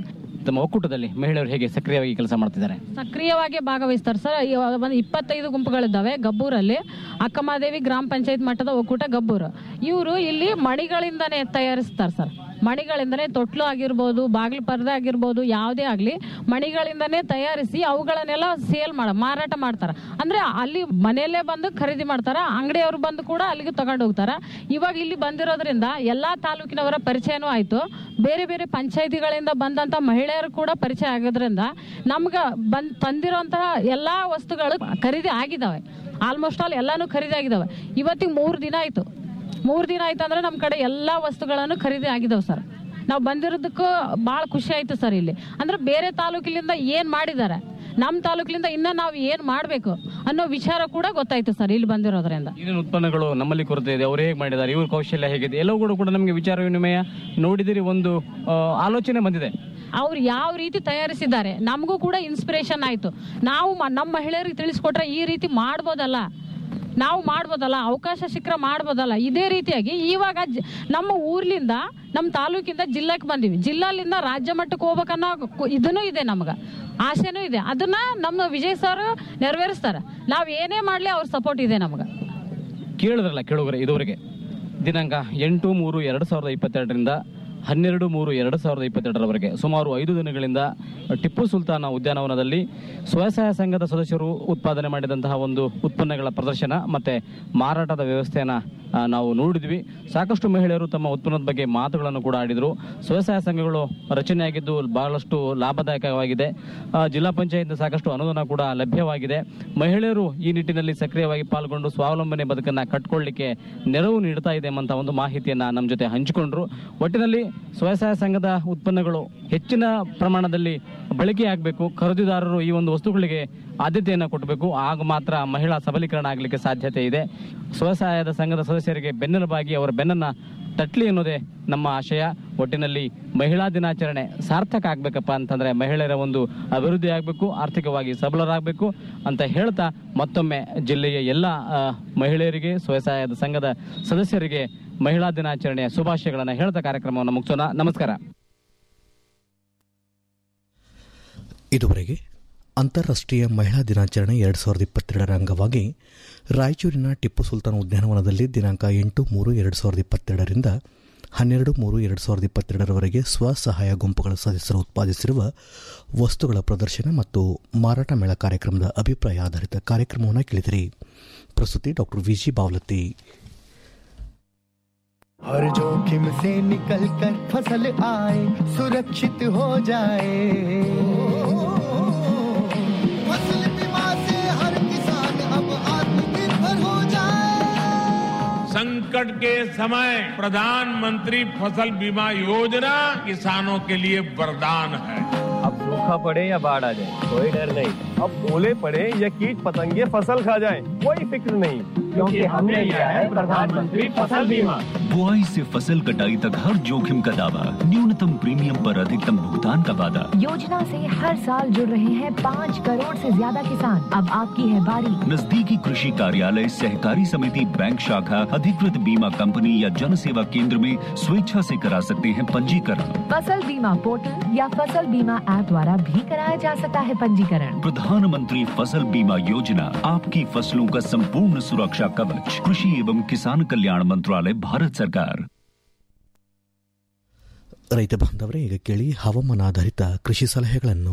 ತಮ್ಮ ಒಕ್ಕೂಟದಲ್ಲಿ ಮಹಿಳೆಯರು ಹೇಗೆ ಸಕ್ರಿಯವಾಗಿ ಕೆಲಸ ಮಾಡ್ತಿದ್ದಾರೆ ಸಕ್ರಿಯವಾಗಿ ಭಾಗವಹಿಸ್ತಾರೆ ಸರ್ ಇವಾಗ ಒಂದು ಇಪ್ಪತ್ತೈದು ಗುಂಪುಗಳಿದ್ದಾವೆ ಗಬ್ಬೂರಲ್ಲಿ ಅಕ್ಕಮಹಾದೇವಿ ಗ್ರಾಮ ಪಂಚಾಯತ್ ಮಟ್ಟದ ಒಕ್ಕೂಟ ಗಬ್ಬೂರು ಇವರು ಇಲ್ಲಿ ಮಣಿಗಳಿಂದನೇ ತಯಾರಿಸ್ತಾರೆ ಸರ್ ಮಣಿಗಳಿಂದನೇ ತೊಟ್ಲು ಆಗಿರ್ಬೋದು ಬಾಗಿಲು ಪರ್ದೆ ಆಗಿರ್ಬೋದು ಯಾವುದೇ ಆಗಲಿ ಮಣಿಗಳಿಂದನೇ ತಯಾರಿಸಿ ಅವುಗಳನ್ನೆಲ್ಲ ಸೇಲ್ ಮಾಡ ಮಾರಾಟ ಮಾಡ್ತಾರೆ ಅಂದ್ರೆ ಅಲ್ಲಿ ಮನೆಯಲ್ಲೇ ಬಂದು ಖರೀದಿ ಮಾಡ್ತಾರೆ ಅಂಗಡಿಯವರು ಬಂದು ಕೂಡ ಅಲ್ಲಿಗೆ ತಗೊಂಡು ಹೋಗ್ತಾರೆ ಇವಾಗ ಇಲ್ಲಿ ಬಂದಿರೋದ್ರಿಂದ ಎಲ್ಲಾ ತಾಲೂಕಿನವರ ಪರಿಚಯನೂ ಆಯ್ತು ಬೇರೆ ಬೇರೆ ಪಂಚಾಯತಿಗಳಿಂದ ಬಂದಂತ ಮಹಿಳೆಯರು ಕೂಡ ಪರಿಚಯ ಆಗೋದ್ರಿಂದ ನಮ್ಗೆ ಬಂದ್ ತಂದಿರೋಂತಹ ಎಲ್ಲಾ ವಸ್ತುಗಳು ಖರೀದಿ ಆಗಿದಾವೆ ಆಲ್ಮೋಸ್ಟ್ ಆಲ್ ಎಲ್ಲಾನು ಖರೀದಿ ಆಗಿದಾವೆ ಇವತ್ತಿಗೆ ಮೂರು ದಿನ ಆಯ್ತು ಮೂರು ದಿನ ಆಯ್ತು ಅಂದ್ರೆ ನಮ್ಮ ಕಡೆ ಎಲ್ಲಾ ವಸ್ತುಗಳನ್ನು ಖರೀದಿ ಆಗಿದಾವೆ ಸರ್ ನಾವು ಬಂದಿರೋದಕ್ಕೂ ಭಾಳ ಖುಷಿ ಆಯ್ತು ಸರ್ ಇಲ್ಲಿ ಅಂದ್ರೆ ಬೇರೆ ತಾಲೂಕಿನಿಂದ ಏನ್ ಮಾಡಿದ್ದಾರೆ ನಮ್ಮ ತಾಲೂಕಿನಿಂದ ಇನ್ನ ನಾವು ಏನ್ ಮಾಡ್ಬೇಕು ಅನ್ನೋ ವಿಚಾರ ಕೂಡ ಗೊತ್ತಾಯ್ತು ಸರ್ ಇಲ್ಲಿ ಬಂದಿರೋದ್ರಿಂದ ಏನೇನು ಉತ್ಪನ್ನಗಳು ನಮ್ಮಲ್ಲಿ ಕೊರತೆ ಇದೆ ಅವ್ರು ಹೇಗೆ ಮಾಡಿದ್ದಾರೆ ಇವ್ರ ಕೌಶಲ್ಯ ಹೇಗಿದೆ ಎಲ್ಲವೂ ಕೂಡ ಕೂಡ ನಮಗೆ ವಿಚಾರ ವಿನಿಮಯ ನೋಡಿದಿರಿ ಒಂದು ಆ, ಆಲೋಚನೆ ಬಂದಿದೆ ಅವ್ರು ಯಾವ ರೀತಿ ತಯಾರಿಸಿದ್ದಾರೆ ನಮಗೂ ಕೂಡ ಇನ್ಸ್ಪಿರೇಷನ್ ಆಯ್ತು ನಾವು ಮ- ನಮ್ಮ ಮಹಿಳೆಯರಿಗೆ ತಿಳಿಸ್ಕೊಟ್ರೆ ಈ ರೀತಿ ಮಾಡ್ಬೋದಲ್ಲ ನಾವು ಮಾಡ್ಬೋದಲ್ಲ ಅವಕಾಶ ಸಿಕ್ಕರೆ ಮಾಡ್ಬೋದಲ್ಲ ಇದೇ ರೀತಿಯಾಗಿ ಇವಾಗ ಜ- ನಮ್ಮ ಊರ್ಲಿಂದ ನಮ್ಮ ತಾಲೂಕಿಂದ ಜಿಲ್ಲೆಗೆ ಬಂದಿವಿ ಜಿಲ್ಲಾಲಿಂದ ರಾಜ್ಯ ಮಟ್ಟಕ್ಕೆ ಹೋಗ್ಬೇಕನ್ನೋ ಕು- ಇದನ್ನೂ ಇದೆ ನಮ್ಗೆ ಆಸೆನೂ ಇದೆ ಅದನ್ನ ನಮ್ಮ ವಿಜಯ್ ಸರ್ ನೆರವೇರಿಸ್ತಾರೆ ನಾವು ಏನೇ ಮಾಡಲಿ ಅವ್ರ ಸಪೋರ್ಟ್ ಇದೆ ನಮ್ಗೆ ಕೇಳಿದ್ರಲ್ಲ ಕೇಳುಗರೆ ಇದುವರೆಗೆ ದಿನಾಂಕ ಎಂಟು ಮೂರು ಎರಡು ಸಾವಿರದ ಇಪ್ಪತ್ತೆರಡರಿಂದ ಹನ್ನೆರಡು ಮೂರು ಎರಡು ಸಾವಿರದ ಇಪ್ಪತ್ತೆರಡರವರೆಗೆ ಸುಮಾರು ಐದು ದಿನಗಳಿಂದ ಟಿಪ್ಪು ಸುಲ್ತಾನ ಉದ್ಯಾನವನದಲ್ಲಿ ಸ್ವಸಹಾಯ ಸಂಘದ ಸದಸ್ಯರು ಉತ್ಪಾದನೆ ಮಾಡಿದಂತಹ ಒಂದು ಉತ್ಪನ್ನಗಳ ಪ್ರದರ್ಶನ ಮತ್ತೆ ಮಾರಾಟದ ವ್ಯವಸ್ಥೆಯನ್ನ ಆ, ನಾವು ನೋಡಿದ್ವಿ ಸಾಕಷ್ಟು ಮಹಿಳೆಯರು ತಮ್ಮ ಉತ್ಪನ್ನದ ಬಗ್ಗೆ ಮಾತುಗಳನ್ನು ಕೂಡ ಆಡಿದರು ಸ್ವಸಹಾಯ ಸಂಘಗಳು ರಚನೆಯಾಗಿದ್ದು ಬಹಳಷ್ಟು ಲಾಭದಾಯಕವಾಗಿದೆ ಆ, ಜಿಲ್ಲಾ ಪಂಚಾಯತ್ ಸಾಕಷ್ಟು ಅನುದಾನ ಕೂಡ ಲಭ್ಯವಾಗಿದೆ ಮಹಿಳೆಯರು ಈ ನಿಟ್ಟಿನಲ್ಲಿ ಸಕ್ರಿಯವಾಗಿ ಪಾಲ್ಗೊಂಡು ಸ್ವಾವಲಂಬನೆ ಬದುಕನ್ನ ಕಟ್ಕೊಳ್ಳಿಕ್ಕೆ ನೆರವು ನೀಡ್ತಾ ಇದೆ ಎಂಬಂತ ಒಂದು ಮಾಹಿತಿಯನ್ನ ನಮ್ಮ ಜೊತೆ ಹಂಚಿಕೊಂಡ್ರು ಒಟ್ಟಿನಲ್ಲಿ ಸ್ವಸಹಾಯ ಸಂಘದ ಉತ್ಪನ್ನಗಳು ಹೆಚ್ಚಿನ ಪ್ರಮಾಣದಲ್ಲಿ ಬಳಕೆ ಆಗಬೇಕು ಖರೀದಿದಾರರು ಈ ಒಂದು ವಸ್ತುಗಳಿಗೆ ಆದ್ಯತೆಯನ್ನು ಕೊಡಬೇಕು ಆಗ ಮಾತ್ರ ಮಹಿಳಾ ಸಬಲೀಕರಣ ಆಗಲಿಕ್ಕೆ ಸಾಧ್ಯತೆ ಇದೆ ಸ್ವಸಹಾಯದ ಸಂಘದ ಸದಸ್ಯರಿಗೆ ಬೆನ್ನೆಲುಬಾಗಿ ಅವರ ಬೆನ್ನನ್ನ ತಟ್ಲಿ ಅನ್ನೋದೇ ನಮ್ಮ ಆಶಯ ಒಟ್ಟಿನಲ್ಲಿ ಮಹಿಳಾ ದಿನಾಚರಣೆ ಸಾರ್ಥಕ ಆಗ್ಬೇಕಪ್ಪ ಅಂತಂದ್ರೆ ಮಹಿಳೆಯರ ಒಂದು ಅಭಿವೃದ್ಧಿ ಆಗಬೇಕು ಆರ್ಥಿಕವಾಗಿ ಸಬಲರಾಗಬೇಕು ಅಂತ ಹೇಳ್ತಾ ಮತ್ತೊಮ್ಮೆ ಜಿಲ್ಲೆಯ ಎಲ್ಲ ಆ, ಮಹಿಳೆಯರಿಗೆ ಸ್ವಸಹಾಯದ ಸಂಘದ ಸದಸ್ಯರಿಗೆ ಮಹಿಳಾ ದಿನಾಚರಣೆಯ ಶುಭಾಶಯಗಳನ್ನು ಹೇಳ್ತಾ ಕಾರ್ಯಕ್ರಮವನ್ನು ಮುಗಿಸೋಣ ನಮಸ್ಕಾರ ಇದುವರೆಗೆ ಅಂತಾರಾಷ್ಟ್ರೀಯ ಮಹಿಳಾ ದಿನಾಚರಣೆ ಎರಡು ಸಾವಿರದ ಇಪ್ಪತ್ತೆರಡರ ಅಂಗವಾಗಿ ರಾಯಚೂರಿನ ಟಿಪ್ಪು ಸುಲ್ತಾನ್ ಉದ್ಯಾನವನದಲ್ಲಿ ದಿನಾಂಕ ಎಂಟು ಮೂರು ಎರಡು ಸಾವಿರದ ಇಪ್ಪತ್ತೆರಡರಿಂದ ಹನ್ನೆರಡು ಮೂರು ಎರಡು ಸಾವಿರದ ಇಪ್ಪತ್ತೆರಡರವರೆಗೆ ಸ್ವಸಹಾಯ ಗುಂಪುಗಳ ಸದಸ್ಯರು ಉತ್ಪಾದಿಸಿರುವ ವಸ್ತುಗಳ ಪ್ರದರ್ಶನ ಮತ್ತು ಮಾರಾಟ ಮೇಳ ಕಾರ್ಯಕ್ರಮದ ಅಭಿಪ್ರಾಯ ಆಧಾರಿತ ಕಾರ್ಯಕ್ರಮವನ್ನು ಕೇಳಿದಿರಿ ಪ್ರಸ್ತುತಿ ಡಾಕ್ಟರ್ ವಿಜಿ ಬಾವಲತ್ತಿ हर जोखिम से निकल कर फसल आए सुरक्षित हो जाए फसल बीमा से हर किसान अब आत्मनिर्भर हो जाए संकट के समय प्रधानमंत्री फसल बीमा योजना किसानों के लिए वरदान है अब सूखा पड़े या बाढ़ आ जाए कोई डर नहीं अब ओले पड़े या कीट पतंगे फसल खा जाए कोई फिक्र नहीं क्योंकि हमने लिया है प्रधानमंत्री फसल बीमा बुआई से फसल कटाई तक हर जोखिम का दावा न्यूनतम प्रीमियम पर अधिकतम भुगतान का वादा योजना से हर साल जुड़ रहे हैं पाँच करोड़ से ज्यादा किसान अब आपकी है बारी नजदीकी कृषि कार्यालय सहकारी समिति बैंक शाखा अधिकृत बीमा कंपनी या जन सेवा केंद्र में स्वेच्छा से करा सकते हैं पंजीकरण फसल बीमा पोर्टल या फसल बीमा ऐप द्वारा भी कराया जा सकता है पंजीकरण प्रधानमंत्री फसल बीमा योजना आपकी फसलों का संपूर्ण सुरक्षा कवच कृषि एवं किसान कल्याण मंत्रालय भारत सरकार ರೈತ ಬಾಂಧವರೇ ಈಗ ಕೇಳಿ ಹವಾಮಾನ ಆಧಾರಿತ ಕೃಷಿ ಸಲಹೆಗಳನ್ನು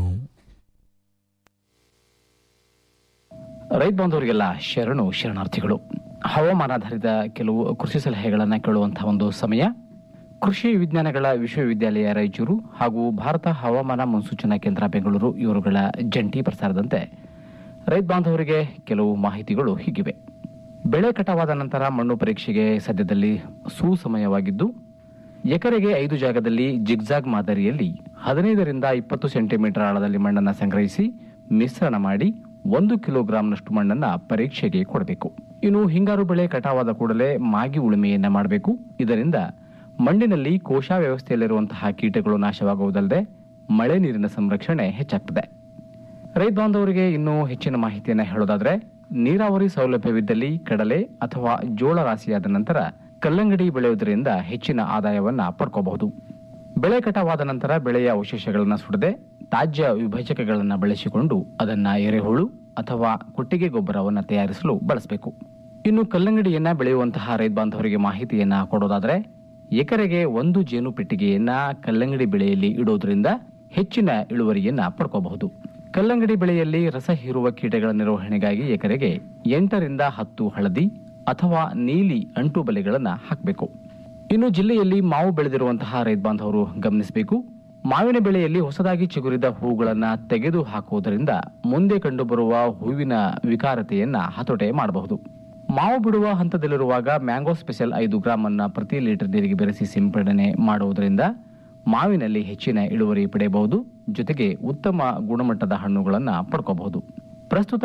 ರೈತ ಬಾಂಧವರಿಗೆಲ್ಲ ಶರಣು ಶರಣಾರ್ಥಿಗಳು ಹವಾಮಾನಾಧಾರಿತ ಕೆಲವು ಕೃಷಿ ಸಲಹೆಗಳನ್ನು ಕೇಳುವಂತಹ ಒಂದು ಸಮಯ ಕೃಷಿ ವಿಜ್ಞಾನಗಳ ವಿಶ್ವವಿದ್ಯಾಲಯ ರಾಯಚೂರು ಹಾಗೂ ಭಾರತ ಹವಾಮಾನ ಮುನ್ಸೂಚನಾ ಕೇಂದ್ರ ಬೆಂಗಳೂರು ಇವರುಗಳ ಜಂಟಿ ಪ್ರಸಾರದಂತೆ ರೈತ ಬಾಂಧವರಿಗೆ ಕೆಲವು ಮಾಹಿತಿಗಳು ಹೀಗಿವೆ ಬೆಳೆ ಕಟಾವಾದ ನಂತರ ಮಣ್ಣು ಪರೀಕ್ಷೆಗೆ ಸದ್ಯದಲ್ಲಿ ಸುಸಮಯವಾಗಿದ್ದು ಎಕರೆಗೆ ಐದು ಜಾಗದಲ್ಲಿ ಜಿಗ್ಜಾಗ್ ಮಾದರಿಯಲ್ಲಿ ಹದಿನೈದರಿಂದ ಇಪ್ಪತ್ತು ಸೆಂಟಿಮೀಟರ್ ಆಳದಲ್ಲಿ ಮಣ್ಣನ್ನು ಸಂಗ್ರಹಿಸಿ ಮಿಶ್ರಣ ಮಾಡಿ ಒಂದು ಕಿಲೋಗ್ರಾಂನಷ್ಟು ಮಣ್ಣನ್ನ ಪರೀಕ್ಷೆಗೆ ಕೊಡಬೇಕು ಇನ್ನು ಹಿಂಗಾರು ಬೆಳೆ ಕಟಾವಾದ ಕೂಡಲೇ ಮಾಗಿ ಉಳುಮೆಯನ್ನ ಮಾಡಬೇಕು ಇದರಿಂದ ಮಣ್ಣಿನಲ್ಲಿ ಕೋಶ ವ್ಯವಸ್ಥೆಯಲ್ಲಿರುವಂತಹ ಕೀಟಗಳು ನಾಶವಾಗುವುದಲ್ಲದೆ ಮಳೆ ನೀರಿನ ಸಂರಕ್ಷಣೆ ಹೆಚ್ಚಾಗ್ತದೆ ರೈತ ಬಾಂಧವರಿಗೆ ಇನ್ನೂ ಹೆಚ್ಚಿನ ಮಾಹಿತಿಯನ್ನು ಹೇಳೋದಾದ್ರೆ ನೀರಾವರಿ ಸೌಲಭ್ಯವಿದ್ದಲ್ಲಿ ಕಡಲೆ ಅಥವಾ ಜೋಳ ರಾಶಿಯಾದ ನಂತರ ಕಲ್ಲಂಗಡಿ ಬೆಳೆಯುವುದರಿಂದ ಹೆಚ್ಚಿನ ಆದಾಯವನ್ನ ಪಡ್ಕೋಬಹುದು ಬೆಳೆ ಕಟಾವಾದ ನಂತರ ಬೆಳೆಯ ಅವಶೇಷಗಳನ್ನು ಸುಡದೆ ತಾಜ್ಯ ವಿಭಜಕಗಳನ್ನು ಬಳಸಿಕೊಂಡು ಅದನ್ನ ಎರೆಹುಳು ಅಥವಾ ಕೊಟ್ಟಿಗೆ ಗೊಬ್ಬರವನ್ನು ತಯಾರಿಸಲು ಬಳಸಬೇಕು ಇನ್ನು ಕಲ್ಲಂಗಡಿಯನ್ನ ಬೆಳೆಯುವಂತಹ ರೈತ ಬಾಂಧವರಿಗೆ ಮಾಹಿತಿಯನ್ನ ಕೊಡೋದಾದ್ರೆ ಎಕರೆಗೆ ಒಂದು ಜೇನು ಪೆಟ್ಟಿಗೆಯನ್ನ ಕಲ್ಲಂಗಡಿ ಬೆಳೆಯಲ್ಲಿ ಇಡೋದ್ರಿಂದ ಹೆಚ್ಚಿನ ಇಳುವರಿಯನ್ನ ಪಡ್ಕೋಬಹುದು ಕಲ್ಲಂಗಡಿ ಬೆಳೆಯಲ್ಲಿ ರಸ ಹೀರುವ ಕೀಟಗಳ ನಿರ್ವಹಣೆಗಾಗಿ ಎಕರೆಗೆ ಎಂಟರಿಂದ ಹತ್ತು ಹಳದಿ ಅಥವಾ ನೀಲಿ ಅಂಟು ಬಲೆಗಳನ್ನು ಹಾಕಬೇಕು ಇನ್ನು ಜಿಲ್ಲೆಯಲ್ಲಿ ಮಾವು ಬೆಳೆದಿರುವಂತಹ ರೈತ ಬಾಂಧವರು ಗಮನಿಸಬೇಕು ಮಾವಿನ ಬೆಳೆಯಲ್ಲಿ ಹೊಸದಾಗಿ ಚಿಗುರಿದ ಹೂಗಳನ್ನು ತೆಗೆದು ಹಾಕುವುದರಿಂದ ಮುಂದೆ ಕಂಡುಬರುವ ಹೂವಿನ ವಿಕಾರತೆಯನ್ನ ಹತೋಟೆ ಮಾಡಬಹುದು ಮಾವು ಬಿಡುವ ಹಂತದಲ್ಲಿರುವಾಗ ಮ್ಯಾಂಗೋ ಸ್ಪೆಷಲ್ ಐದು ಗ್ರಾಂ ಅನ್ನ ಪ್ರತಿ ಲೀಟರ್ ನೀರಿಗೆ ಬೆರೆಸಿ ಸಿಂಪಡಣೆ ಮಾಡುವುದರಿಂದ ಮಾವಿನಲ್ಲಿ ಹೆಚ್ಚಿನ ಇಳುವರಿ ಪಡೆಯಬಹುದು ಜೊತೆಗೆ ಉತ್ತಮ ಗುಣಮಟ್ಟದ ಹಣ್ಣುಗಳನ್ನು ಪಡ್ಕೋಬಹುದು ಪ್ರಸ್ತುತ